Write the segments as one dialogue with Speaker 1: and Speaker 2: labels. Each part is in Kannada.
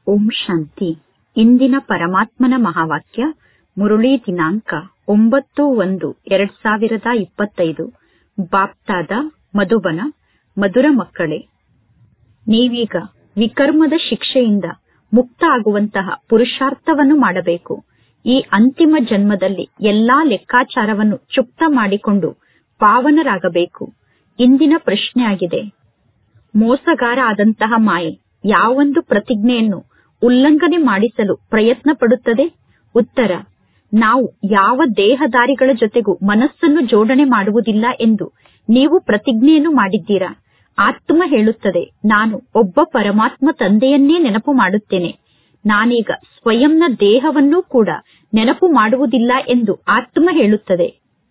Speaker 1: ಓಂ ಶಾಂತಿ ಇಂದಿನ ಪರಮಾತ್ಮನ ಮಹಾವಾಕ್ಯ ಮುರುಳಿ ದಿನಾಂಕ ಒಂಬತ್ತು ಒಂದು ಎರಡ್ ಸಾವಿರದ ಇಪ್ಪತ್ತೈದು ಬಾಪ್ತಾದ ಮಧುಬನ ಮಧುರ ಮಕ್ಕಳೇ ನೀವೀಗ ವಿಕರ್ಮದ ಶಿಕ್ಷೆಯಿಂದ ಮುಕ್ತ ಆಗುವಂತಹ ಪುರುಷಾರ್ಥವನ್ನು ಮಾಡಬೇಕು ಈ ಅಂತಿಮ ಜನ್ಮದಲ್ಲಿ ಎಲ್ಲಾ ಲೆಕ್ಕಾಚಾರವನ್ನು ಚುಕ್ತ ಮಾಡಿಕೊಂಡು ಪಾವನರಾಗಬೇಕು ಇಂದಿನ ಪ್ರಶ್ನೆಯಾಗಿದೆ ಮೋಸಗಾರ ಆದಂತಹ ಮಾಯೆ ಯಾವೊಂದು ಪ್ರತಿಜ್ಞೆಯನ್ನು ಉಲ್ಲಂಘನೆ ಮಾಡಿಸಲು ಪ್ರಯತ್ನ ಪಡುತ್ತದೆ ಉತ್ತರ ನಾವು ಯಾವ ದೇಹದಾರಿಗಳ ಜೊತೆಗೂ ಮನಸ್ಸನ್ನು ಜೋಡಣೆ ಮಾಡುವುದಿಲ್ಲ ಎಂದು ನೀವು ಪ್ರತಿಜ್ಞೆಯನ್ನು ಮಾಡಿದ್ದೀರಾ ಆತ್ಮ ಹೇಳುತ್ತದೆ ನಾನು ಒಬ್ಬ ಪರಮಾತ್ಮ ತಂದೆಯನ್ನೇ ನೆನಪು ಮಾಡುತ್ತೇನೆ ನಾನೀಗ ಸ್ವಯಂನ ದೇಹವನ್ನೂ ಕೂಡ ನೆನಪು ಮಾಡುವುದಿಲ್ಲ ಎಂದು ಆತ್ಮ ಹೇಳುತ್ತದೆ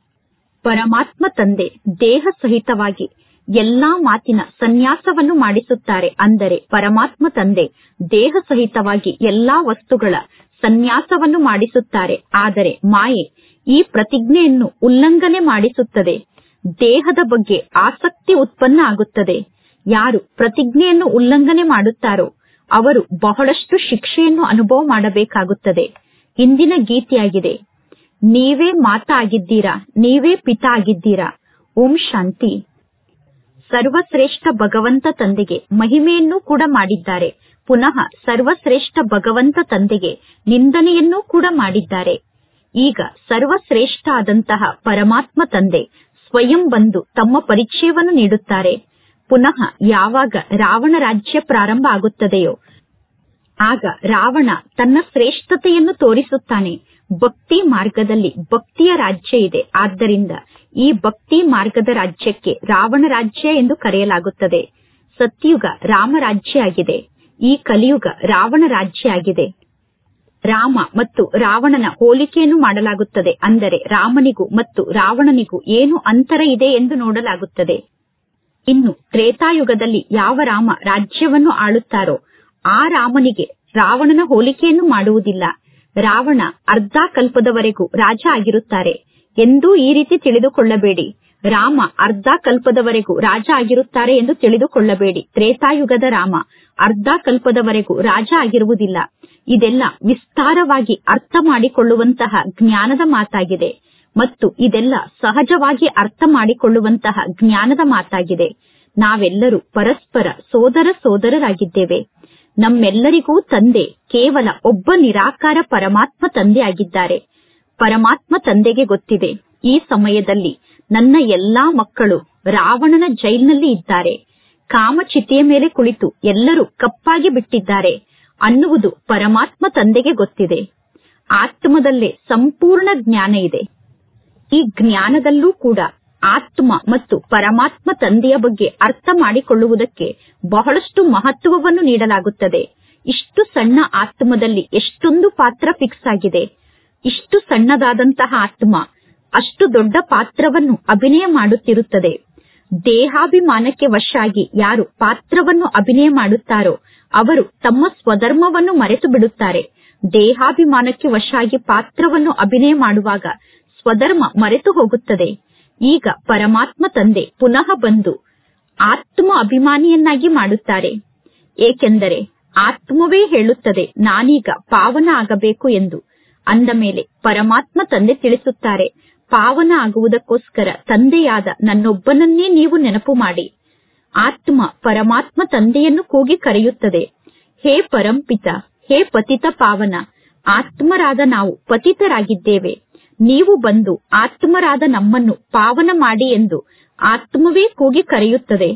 Speaker 1: ಪರಮಾತ್ಮ ತಂದೆ ದೇಹ ಸಹಿತವಾಗಿ ಎಲ್ಲಾ ಮಾತಿನ ಸನ್ಯಾಸವನ್ನು ಮಾಡಿಸುತ್ತಾರೆ ಅಂದರೆ ಪರಮಾತ್ಮ ತಂದೆ ದೇಹ ಸಹಿತವಾಗಿ ಎಲ್ಲಾ ವಸ್ತುಗಳ ಸನ್ಯಾಸವನ್ನು ಮಾಡಿಸುತ್ತಾರೆ ಆದರೆ ಮಾಯೆ ಈ ಪ್ರತಿಜ್ಞೆಯನ್ನು ಉಲ್ಲಂಘನೆ ಮಾಡಿಸುತ್ತದೆ ದೇಹದ ಬಗ್ಗೆ ಆಸಕ್ತಿ ಉತ್ಪನ್ನ ಆಗುತ್ತದೆ ಯಾರು ಪ್ರತಿಜ್ಞೆಯನ್ನು ಉಲ್ಲಂಘನೆ ಮಾಡುತ್ತಾರೋ ಅವರು ಬಹಳಷ್ಟು ಶಿಕ್ಷೆಯನ್ನು ಅನುಭವ ಮಾಡಬೇಕಾಗುತ್ತದೆ ಇಂದಿನ ಗೀತೆಯಾಗಿದೆ ನೀವೇ ಮಾತಾ ಆಗಿದ್ದೀರಾ ನೀವೇ ಪಿತಾ ಆಗಿದ್ದೀರಾ ಓಂ ಶಾಂತಿ ಸರ್ವಶ್ರೇಷ್ಠ ಭಗವಂತ ತಂದೆಗೆ ಮಹಿಮೆಯನ್ನೂ ಕೂಡ ಮಾಡಿದ್ದಾರೆ ಪುನಃ ಸರ್ವಶ್ರೇಷ್ಠ ಭಗವಂತ ತಂದೆಗೆ ನಿಂದನೆಯನ್ನೂ ಕೂಡ ಮಾಡಿದ್ದಾರೆ ಈಗ ಸರ್ವಶ್ರೇಷ್ಠ ಆದಂತಹ ಪರಮಾತ್ಮ ತಂದೆ ಸ್ವಯಂ ಬಂದು ತಮ್ಮ ಪರಿಚಯವನ್ನು ನೀಡುತ್ತಾರೆ ಪುನಃ ಯಾವಾಗ ರಾವಣ ರಾಜ್ಯ ಪ್ರಾರಂಭ ಆಗುತ್ತದೆಯೋ ಆಗ ರಾವಣ ತನ್ನ ಶ್ರೇಷ್ಠತೆಯನ್ನು ತೋರಿಸುತ್ತಾನೆ ಭಕ್ತಿ ಮಾರ್ಗದಲ್ಲಿ ಭಕ್ತಿಯ ರಾಜ್ಯ ಇದೆ ಆದ್ದರಿಂದ ಈ ಭಕ್ತಿ ಮಾರ್ಗದ ರಾಜ್ಯಕ್ಕೆ ರಾವಣ ರಾಜ್ಯ ಎಂದು ಕರೆಯಲಾಗುತ್ತದೆ ಸತ್ಯುಗ ರಾಮರಾಜ್ಯ ಆಗಿದೆ ಈ ಕಲಿಯುಗ ರಾವಣ ರಾಜ್ಯ ಆಗಿದೆ ರಾಮ ಮತ್ತು ರಾವಣನ ಹೋಲಿಕೆಯನ್ನು ಮಾಡಲಾಗುತ್ತದೆ ಅಂದರೆ ರಾಮನಿಗೂ ಮತ್ತು ರಾವಣನಿಗೂ ಏನು ಅಂತರ ಇದೆ ಎಂದು ನೋಡಲಾಗುತ್ತದೆ ಇನ್ನು ತ್ರೇತಾಯುಗದಲ್ಲಿ ಯಾವ ರಾಮ ರಾಜ್ಯವನ್ನು ಆಳುತ್ತಾರೋ ಆ ರಾಮನಿಗೆ ರಾವಣನ ಹೋಲಿಕೆಯನ್ನು ಮಾಡುವುದಿಲ್ಲ ರಾವಣ ಅರ್ಧ ಕಲ್ಪದವರೆಗೂ ರಾಜ ಆಗಿರುತ್ತಾರೆ ಎಂದೂ ಈ ರೀತಿ ತಿಳಿದುಕೊಳ್ಳಬೇಡಿ ರಾಮ ಅರ್ಧ ಕಲ್ಪದವರೆಗೂ ರಾಜ ಆಗಿರುತ್ತಾರೆ ಎಂದು ತಿಳಿದುಕೊಳ್ಳಬೇಡಿ ತ್ರೇತಾಯುಗದ ರಾಮ ಅರ್ಧ ಕಲ್ಪದವರೆಗೂ ರಾಜ ಆಗಿರುವುದಿಲ್ಲ ಇದೆಲ್ಲ ವಿಸ್ತಾರವಾಗಿ ಅರ್ಥ ಮಾಡಿಕೊಳ್ಳುವಂತಹ ಜ್ಞಾನದ ಮಾತಾಗಿದೆ ಮತ್ತು ಇದೆಲ್ಲ ಸಹಜವಾಗಿ ಅರ್ಥ ಮಾಡಿಕೊಳ್ಳುವಂತಹ ಜ್ಞಾನದ ಮಾತಾಗಿದೆ ನಾವೆಲ್ಲರೂ ಪರಸ್ಪರ ಸೋದರ ಸೋದರರಾಗಿದ್ದೇವೆ ನಮ್ಮೆಲ್ಲರಿಗೂ ತಂದೆ ಕೇವಲ ಒಬ್ಬ ನಿರಾಕಾರ ಪರಮಾತ್ಮ ತಂದೆ ಆಗಿದ್ದಾರೆ ಪರಮಾತ್ಮ ತಂದೆಗೆ ಗೊತ್ತಿದೆ ಈ ಸಮಯದಲ್ಲಿ ನನ್ನ ಎಲ್ಲಾ ಮಕ್ಕಳು ರಾವಣನ ಜೈಲ್ನಲ್ಲಿ ಇದ್ದಾರೆ ಕಾಮಚಿತೆಯ ಮೇಲೆ ಕುಳಿತು ಎಲ್ಲರೂ ಕಪ್ಪಾಗಿ ಬಿಟ್ಟಿದ್ದಾರೆ ಅನ್ನುವುದು ಪರಮಾತ್ಮ ತಂದೆಗೆ ಗೊತ್ತಿದೆ ಆತ್ಮದಲ್ಲೇ ಸಂಪೂರ್ಣ ಜ್ಞಾನ ಇದೆ ಈ ಜ್ಞಾನದಲ್ಲೂ ಕೂಡ ಆತ್ಮ ಮತ್ತು ಪರಮಾತ್ಮ ತಂದೆಯ ಬಗ್ಗೆ ಅರ್ಥ ಮಾಡಿಕೊಳ್ಳುವುದಕ್ಕೆ ಬಹಳಷ್ಟು ಮಹತ್ವವನ್ನು ನೀಡಲಾಗುತ್ತದೆ ಇಷ್ಟು ಸಣ್ಣ ಆತ್ಮದಲ್ಲಿ ಎಷ್ಟೊಂದು ಪಾತ್ರ ಫಿಕ್ಸ್ ಆಗಿದೆ ಇಷ್ಟು ಸಣ್ಣದಾದಂತಹ ಆತ್ಮ ಅಷ್ಟು ದೊಡ್ಡ ಪಾತ್ರವನ್ನು ಅಭಿನಯ ಮಾಡುತ್ತಿರುತ್ತದೆ ದೇಹಾಭಿಮಾನಕ್ಕೆ ವಶಾಗಿ ಯಾರು ಪಾತ್ರವನ್ನು ಅಭಿನಯ ಮಾಡುತ್ತಾರೋ ಅವರು ತಮ್ಮ ಸ್ವಧರ್ಮವನ್ನು ಮರೆತು ಬಿಡುತ್ತಾರೆ ದೇಹಾಭಿಮಾನಕ್ಕೆ ವಶಾಗಿ ಪಾತ್ರವನ್ನು ಅಭಿನಯ ಮಾಡುವಾಗ ಸ್ವಧರ್ಮ ಮರೆತು ಹೋಗುತ್ತದೆ ಈಗ ಪರಮಾತ್ಮ ತಂದೆ ಪುನಃ ಬಂದು ಆತ್ಮ ಅಭಿಮಾನಿಯನ್ನಾಗಿ ಮಾಡುತ್ತಾರೆ ಏಕೆಂದರೆ ಆತ್ಮವೇ ಹೇಳುತ್ತದೆ ನಾನೀಗ ಪಾವನ ಆಗಬೇಕು ಎಂದು ಅಂದ ಮೇಲೆ ಪರಮಾತ್ಮ ತಂದೆ ತಿಳಿಸುತ್ತಾರೆ ಪಾವನ ಆಗುವುದಕ್ಕೋಸ್ಕರ ತಂದೆಯಾದ ನನ್ನೊಬ್ಬನನ್ನೇ ನೀವು ನೆನಪು ಮಾಡಿ ಆತ್ಮ ಪರಮಾತ್ಮ ತಂದೆಯನ್ನು ಕೂಗಿ ಕರೆಯುತ್ತದೆ ಹೇ ಪರಂಪಿತ ಹೇ ಪತಿತ ಪಾವನ ಆತ್ಮರಾದ ನಾವು ಪತಿತರಾಗಿದ್ದೇವೆ ನೀವು ಬಂದು ಆತ್ಮರಾದ ನಮ್ಮನ್ನು ಪಾವನ ಮಾಡಿ ಎಂದು ಆತ್ಮವೇ ಕೂಗಿ ಕರೆಯುತ್ತದೆ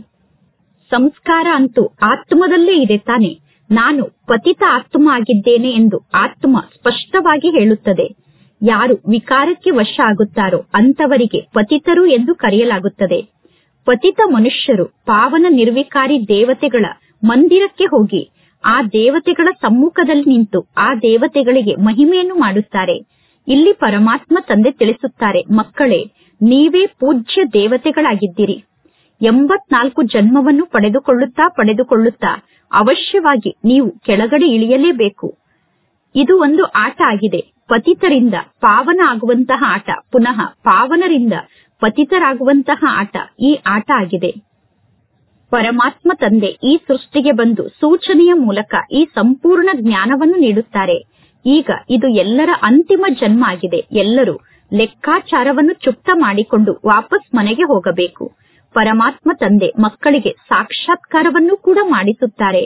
Speaker 1: ಸಂಸ್ಕಾರ ಅಂತೂ ಆತ್ಮದಲ್ಲೇ ಇದೆ ತಾನೆ ನಾನು ಪತಿತ ಆತ್ಮ ಆಗಿದ್ದೇನೆ ಎಂದು ಆತ್ಮ ಸ್ಪಷ್ಟವಾಗಿ ಹೇಳುತ್ತದೆ ಯಾರು ವಿಕಾರಕ್ಕೆ ವಶ ಆಗುತ್ತಾರೋ ಅಂತವರಿಗೆ ಪತಿತರು ಎಂದು ಕರೆಯಲಾಗುತ್ತದೆ ಪತಿತ ಮನುಷ್ಯರು ಪಾವನ ನಿರ್ವಿಕಾರಿ ದೇವತೆಗಳ ಮಂದಿರಕ್ಕೆ ಹೋಗಿ ಆ ದೇವತೆಗಳ ಸಮ್ಮುಖದಲ್ಲಿ ನಿಂತು ಆ ದೇವತೆಗಳಿಗೆ ಮಹಿಮೆಯನ್ನು ಮಾಡುತ್ತಾರೆ ಇಲ್ಲಿ ಪರಮಾತ್ಮ ತಂದೆ ತಿಳಿಸುತ್ತಾರೆ ಮಕ್ಕಳೇ ನೀವೇ ಪೂಜ್ಯ ದೇವತೆಗಳಾಗಿದ್ದೀರಿ ಎಂಬತ್ನಾಲ್ಕು ಜನ್ಮವನ್ನು ಪಡೆದುಕೊಳ್ಳುತ್ತಾ ಪಡೆದುಕೊಳ್ಳುತ್ತಾ ಅವಶ್ಯವಾಗಿ ನೀವು ಕೆಳಗಡೆ ಇಳಿಯಲೇಬೇಕು ಇದು ಒಂದು ಆಟ ಆಗಿದೆ ಪತಿತರಿಂದ ಪಾವನ ಆಗುವಂತಹ ಆಟ ಪುನಃ ಪಾವನರಿಂದ ಪತಿತರಾಗುವಂತಹ ಆಟ ಈ ಆಟ ಆಗಿದೆ ಪರಮಾತ್ಮ ತಂದೆ ಈ ಸೃಷ್ಟಿಗೆ ಬಂದು ಸೂಚನೆಯ ಮೂಲಕ ಈ ಸಂಪೂರ್ಣ ಜ್ಞಾನವನ್ನು ನೀಡುತ್ತಾರೆ ಈಗ ಇದು ಎಲ್ಲರ ಅಂತಿಮ ಜನ್ಮ ಆಗಿದೆ ಎಲ್ಲರೂ ಲೆಕ್ಕಾಚಾರವನ್ನು ಚುಕ್ತ ಮಾಡಿಕೊಂಡು ವಾಪಸ್ ಮನೆಗೆ ಹೋಗಬೇಕು ಪರಮಾತ್ಮ ತಂದೆ ಮಕ್ಕಳಿಗೆ ಸಾಕ್ಷಾತ್ಕಾರವನ್ನು ಕೂಡ ಮಾಡಿಸುತ್ತಾರೆ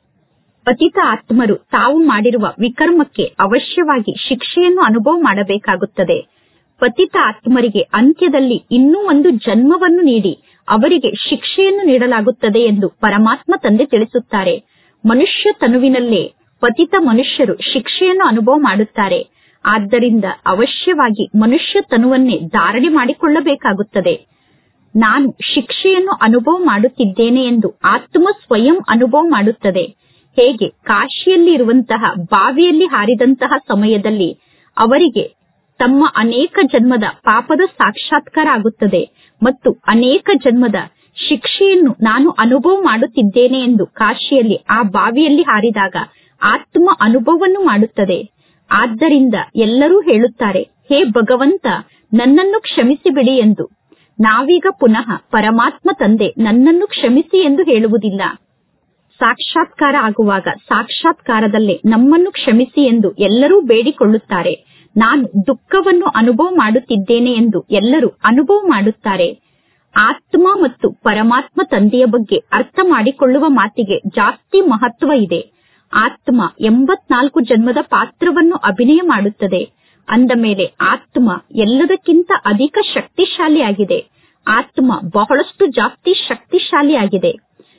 Speaker 1: ಪತಿತ ಆತ್ಮರು ತಾವು ಮಾಡಿರುವ ವಿಕರ್ಮಕ್ಕೆ ಅವಶ್ಯವಾಗಿ ಶಿಕ್ಷೆಯನ್ನು ಅನುಭವ ಮಾಡಬೇಕಾಗುತ್ತದೆ ಪತಿತ ಆತ್ಮರಿಗೆ ಅಂತ್ಯದಲ್ಲಿ ಇನ್ನೂ ಒಂದು ಜನ್ಮವನ್ನು ನೀಡಿ ಅವರಿಗೆ ಶಿಕ್ಷೆಯನ್ನು ನೀಡಲಾಗುತ್ತದೆ ಎಂದು ಪರಮಾತ್ಮ ತಂದೆ ತಿಳಿಸುತ್ತಾರೆ ಮನುಷ್ಯ ತನುವಿನಲ್ಲೇ ಪತಿತ ಮನುಷ್ಯರು ಶಿಕ್ಷೆಯನ್ನು ಅನುಭವ ಮಾಡುತ್ತಾರೆ ಆದ್ದರಿಂದ ಅವಶ್ಯವಾಗಿ ಮನುಷ್ಯ ತನುವನ್ನೇ ಧಾರಣೆ ಮಾಡಿಕೊಳ್ಳಬೇಕಾಗುತ್ತದೆ ನಾನು ಶಿಕ್ಷೆಯನ್ನು ಅನುಭವ ಮಾಡುತ್ತಿದ್ದೇನೆ ಎಂದು ಆತ್ಮ ಸ್ವಯಂ ಅನುಭವ ಮಾಡುತ್ತದೆ ಹೇಗೆ ಕಾಶಿಯಲ್ಲಿ ಇರುವಂತಹ ಬಾವಿಯಲ್ಲಿ ಹಾರಿದಂತಹ ಸಮಯದಲ್ಲಿ ಅವರಿಗೆ ತಮ್ಮ ಅನೇಕ ಜನ್ಮದ ಪಾಪದ ಸಾಕ್ಷಾತ್ಕಾರ ಆಗುತ್ತದೆ ಮತ್ತು ಅನೇಕ ಜನ್ಮದ ಶಿಕ್ಷೆಯನ್ನು ನಾನು ಅನುಭವ ಮಾಡುತ್ತಿದ್ದೇನೆ ಎಂದು ಕಾಶಿಯಲ್ಲಿ ಆ ಬಾವಿಯಲ್ಲಿ ಹಾರಿದಾಗ ಆತ್ಮ ಅನುಭವವನ್ನು ಮಾಡುತ್ತದೆ ಆದ್ದರಿಂದ ಎಲ್ಲರೂ ಹೇಳುತ್ತಾರೆ ಹೇ ಭಗವಂತ ನನ್ನನ್ನು ಕ್ಷಮಿಸಿಬಿಡಿ ಎಂದು ನಾವೀಗ ಪುನಃ ಪರಮಾತ್ಮ ತಂದೆ ನನ್ನನ್ನು ಕ್ಷಮಿಸಿ ಎಂದು ಹೇಳುವುದಿಲ್ಲ ಸಾಕ್ಷಾತ್ಕಾರ ಆಗುವಾಗ ಸಾಕ್ಷಾತ್ಕಾರದಲ್ಲೇ ನಮ್ಮನ್ನು ಕ್ಷಮಿಸಿ ಎಂದು ಎಲ್ಲರೂ ಬೇಡಿಕೊಳ್ಳುತ್ತಾರೆ ನಾನು ದುಃಖವನ್ನು ಅನುಭವ ಮಾಡುತ್ತಿದ್ದೇನೆ ಎಂದು ಎಲ್ಲರೂ ಅನುಭವ ಮಾಡುತ್ತಾರೆ ಆತ್ಮ ಮತ್ತು ಪರಮಾತ್ಮ ತಂದೆಯ ಬಗ್ಗೆ ಅರ್ಥ ಮಾಡಿಕೊಳ್ಳುವ ಮಾತಿಗೆ ಜಾಸ್ತಿ ಮಹತ್ವ ಇದೆ ಆತ್ಮ ಎಂಬತ್ನಾಲ್ಕು ಜನ್ಮದ ಪಾತ್ರವನ್ನು ಅಭಿನಯ ಮಾಡುತ್ತದೆ ಅಂದ ಮೇಲೆ ಆತ್ಮ ಎಲ್ಲದಕ್ಕಿಂತ ಅಧಿಕ ಶಕ್ತಿಶಾಲಿಯಾಗಿದೆ ಆತ್ಮ ಬಹಳಷ್ಟು ಜಾಸ್ತಿ ಶಕ್ತಿಶಾಲಿಯಾಗಿದೆ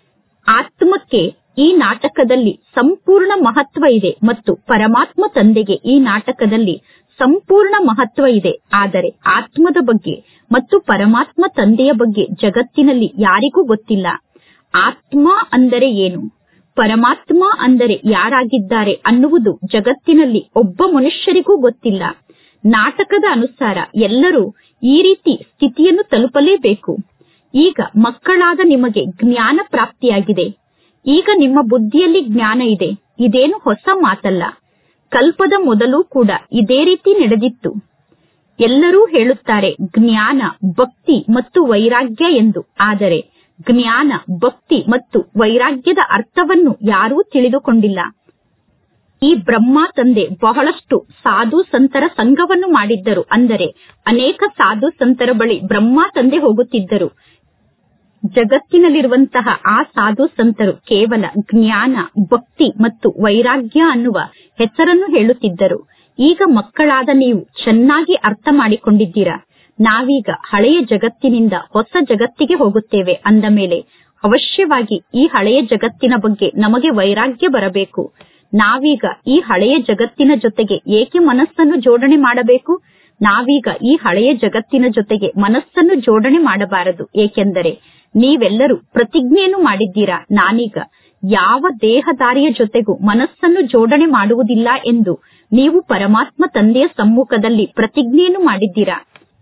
Speaker 1: ಆತ್ಮಕ್ಕೆ ಈ ನಾಟಕದಲ್ಲಿ ಸಂಪೂರ್ಣ ಮಹತ್ವ ಇದೆ ಮತ್ತು ಪರಮಾತ್ಮ ತಂದೆಗೆ ಈ ನಾಟಕದಲ್ಲಿ ಸಂಪೂರ್ಣ ಮಹತ್ವ ಇದೆ ಆದರೆ ಆತ್ಮದ ಬಗ್ಗೆ ಮತ್ತು ಪರಮಾತ್ಮ ತಂದೆಯ ಬಗ್ಗೆ ಜಗತ್ತಿನಲ್ಲಿ ಯಾರಿಗೂ ಗೊತ್ತಿಲ್ಲ ಆತ್ಮ ಅಂದರೆ ಏನು ಪರಮಾತ್ಮ ಅಂದರೆ ಯಾರಾಗಿದ್ದಾರೆ ಅನ್ನುವುದು ಜಗತ್ತಿನಲ್ಲಿ ಒಬ್ಬ ಮನುಷ್ಯರಿಗೂ ಗೊತ್ತಿಲ್ಲ ನಾಟಕದ ಅನುಸಾರ ಎಲ್ಲರೂ ಈ ರೀತಿ ಸ್ಥಿತಿಯನ್ನು ತಲುಪಲೇಬೇಕು ಈಗ ಮಕ್ಕಳಾದ ನಿಮಗೆ ಜ್ಞಾನ ಪ್ರಾಪ್ತಿಯಾಗಿದೆ ಈಗ ನಿಮ್ಮ ಬುದ್ಧಿಯಲ್ಲಿ ಜ್ಞಾನ ಇದೆ ಇದೇನು ಹೊಸ ಮಾತಲ್ಲ ಕಲ್ಪದ ಮೊದಲು ಕೂಡ ಇದೇ ರೀತಿ ನಡೆದಿತ್ತು ಎಲ್ಲರೂ ಹೇಳುತ್ತಾರೆ ಜ್ಞಾನ ಭಕ್ತಿ ಮತ್ತು ವೈರಾಗ್ಯ ಎಂದು ಆದರೆ ಜ್ಞಾನ ಭಕ್ತಿ ಮತ್ತು ವೈರಾಗ್ಯದ ಅರ್ಥವನ್ನು ಯಾರೂ ತಿಳಿದುಕೊಂಡಿಲ್ಲ ಈ ಬ್ರಹ್ಮ ತಂದೆ ಬಹಳಷ್ಟು ಸಾಧು ಸಂತರ ಸಂಘವನ್ನು ಮಾಡಿದ್ದರು ಅಂದರೆ ಅನೇಕ ಸಾಧು ಸಂತರ ಬಳಿ ಬ್ರಹ್ಮ ತಂದೆ ಹೋಗುತ್ತಿದ್ದರು ಜಗತ್ತಿನಲ್ಲಿರುವಂತಹ ಆ ಸಾಧು ಸಂತರು ಕೇವಲ ಜ್ಞಾನ ಭಕ್ತಿ ಮತ್ತು ವೈರಾಗ್ಯ ಅನ್ನುವ ಹೆಸರನ್ನು ಹೇಳುತ್ತಿದ್ದರು ಈಗ ಮಕ್ಕಳಾದ ನೀವು ಚೆನ್ನಾಗಿ ಅರ್ಥ ಮಾಡಿಕೊಂಡಿದ್ದೀರಾ ನಾವೀಗ ಹಳೆಯ ಜಗತ್ತಿನಿಂದ ಹೊಸ ಜಗತ್ತಿಗೆ ಹೋಗುತ್ತೇವೆ ಅಂದ ಮೇಲೆ ಅವಶ್ಯವಾಗಿ ಈ ಹಳೆಯ ಜಗತ್ತಿನ ಬಗ್ಗೆ ನಮಗೆ ವೈರಾಗ್ಯ ಬರಬೇಕು ನಾವೀಗ ಈ ಹಳೆಯ ಜಗತ್ತಿನ ಜೊತೆಗೆ ಏಕೆ ಮನಸ್ಸನ್ನು ಜೋಡಣೆ ಮಾಡಬೇಕು ನಾವೀಗ ಈ ಹಳೆಯ ಜಗತ್ತಿನ ಜೊತೆಗೆ ಮನಸ್ಸನ್ನು ಜೋಡಣೆ ಮಾಡಬಾರದು ಏಕೆಂದರೆ ನೀವೆಲ್ಲರೂ ಪ್ರತಿಜ್ಞೆಯನ್ನು ಮಾಡಿದ್ದೀರಾ ನಾನೀಗ ಯಾವ ದೇಹದಾರಿಯ ಜೊತೆಗೂ ಮನಸ್ಸನ್ನು ಜೋಡಣೆ ಮಾಡುವುದಿಲ್ಲ ಎಂದು ನೀವು ಪರಮಾತ್ಮ ತಂದೆಯ ಸಮ್ಮುಖದಲ್ಲಿ ಪ್ರತಿಜ್ಞೆಯನ್ನು ಮಾಡಿದ್ದೀರಾ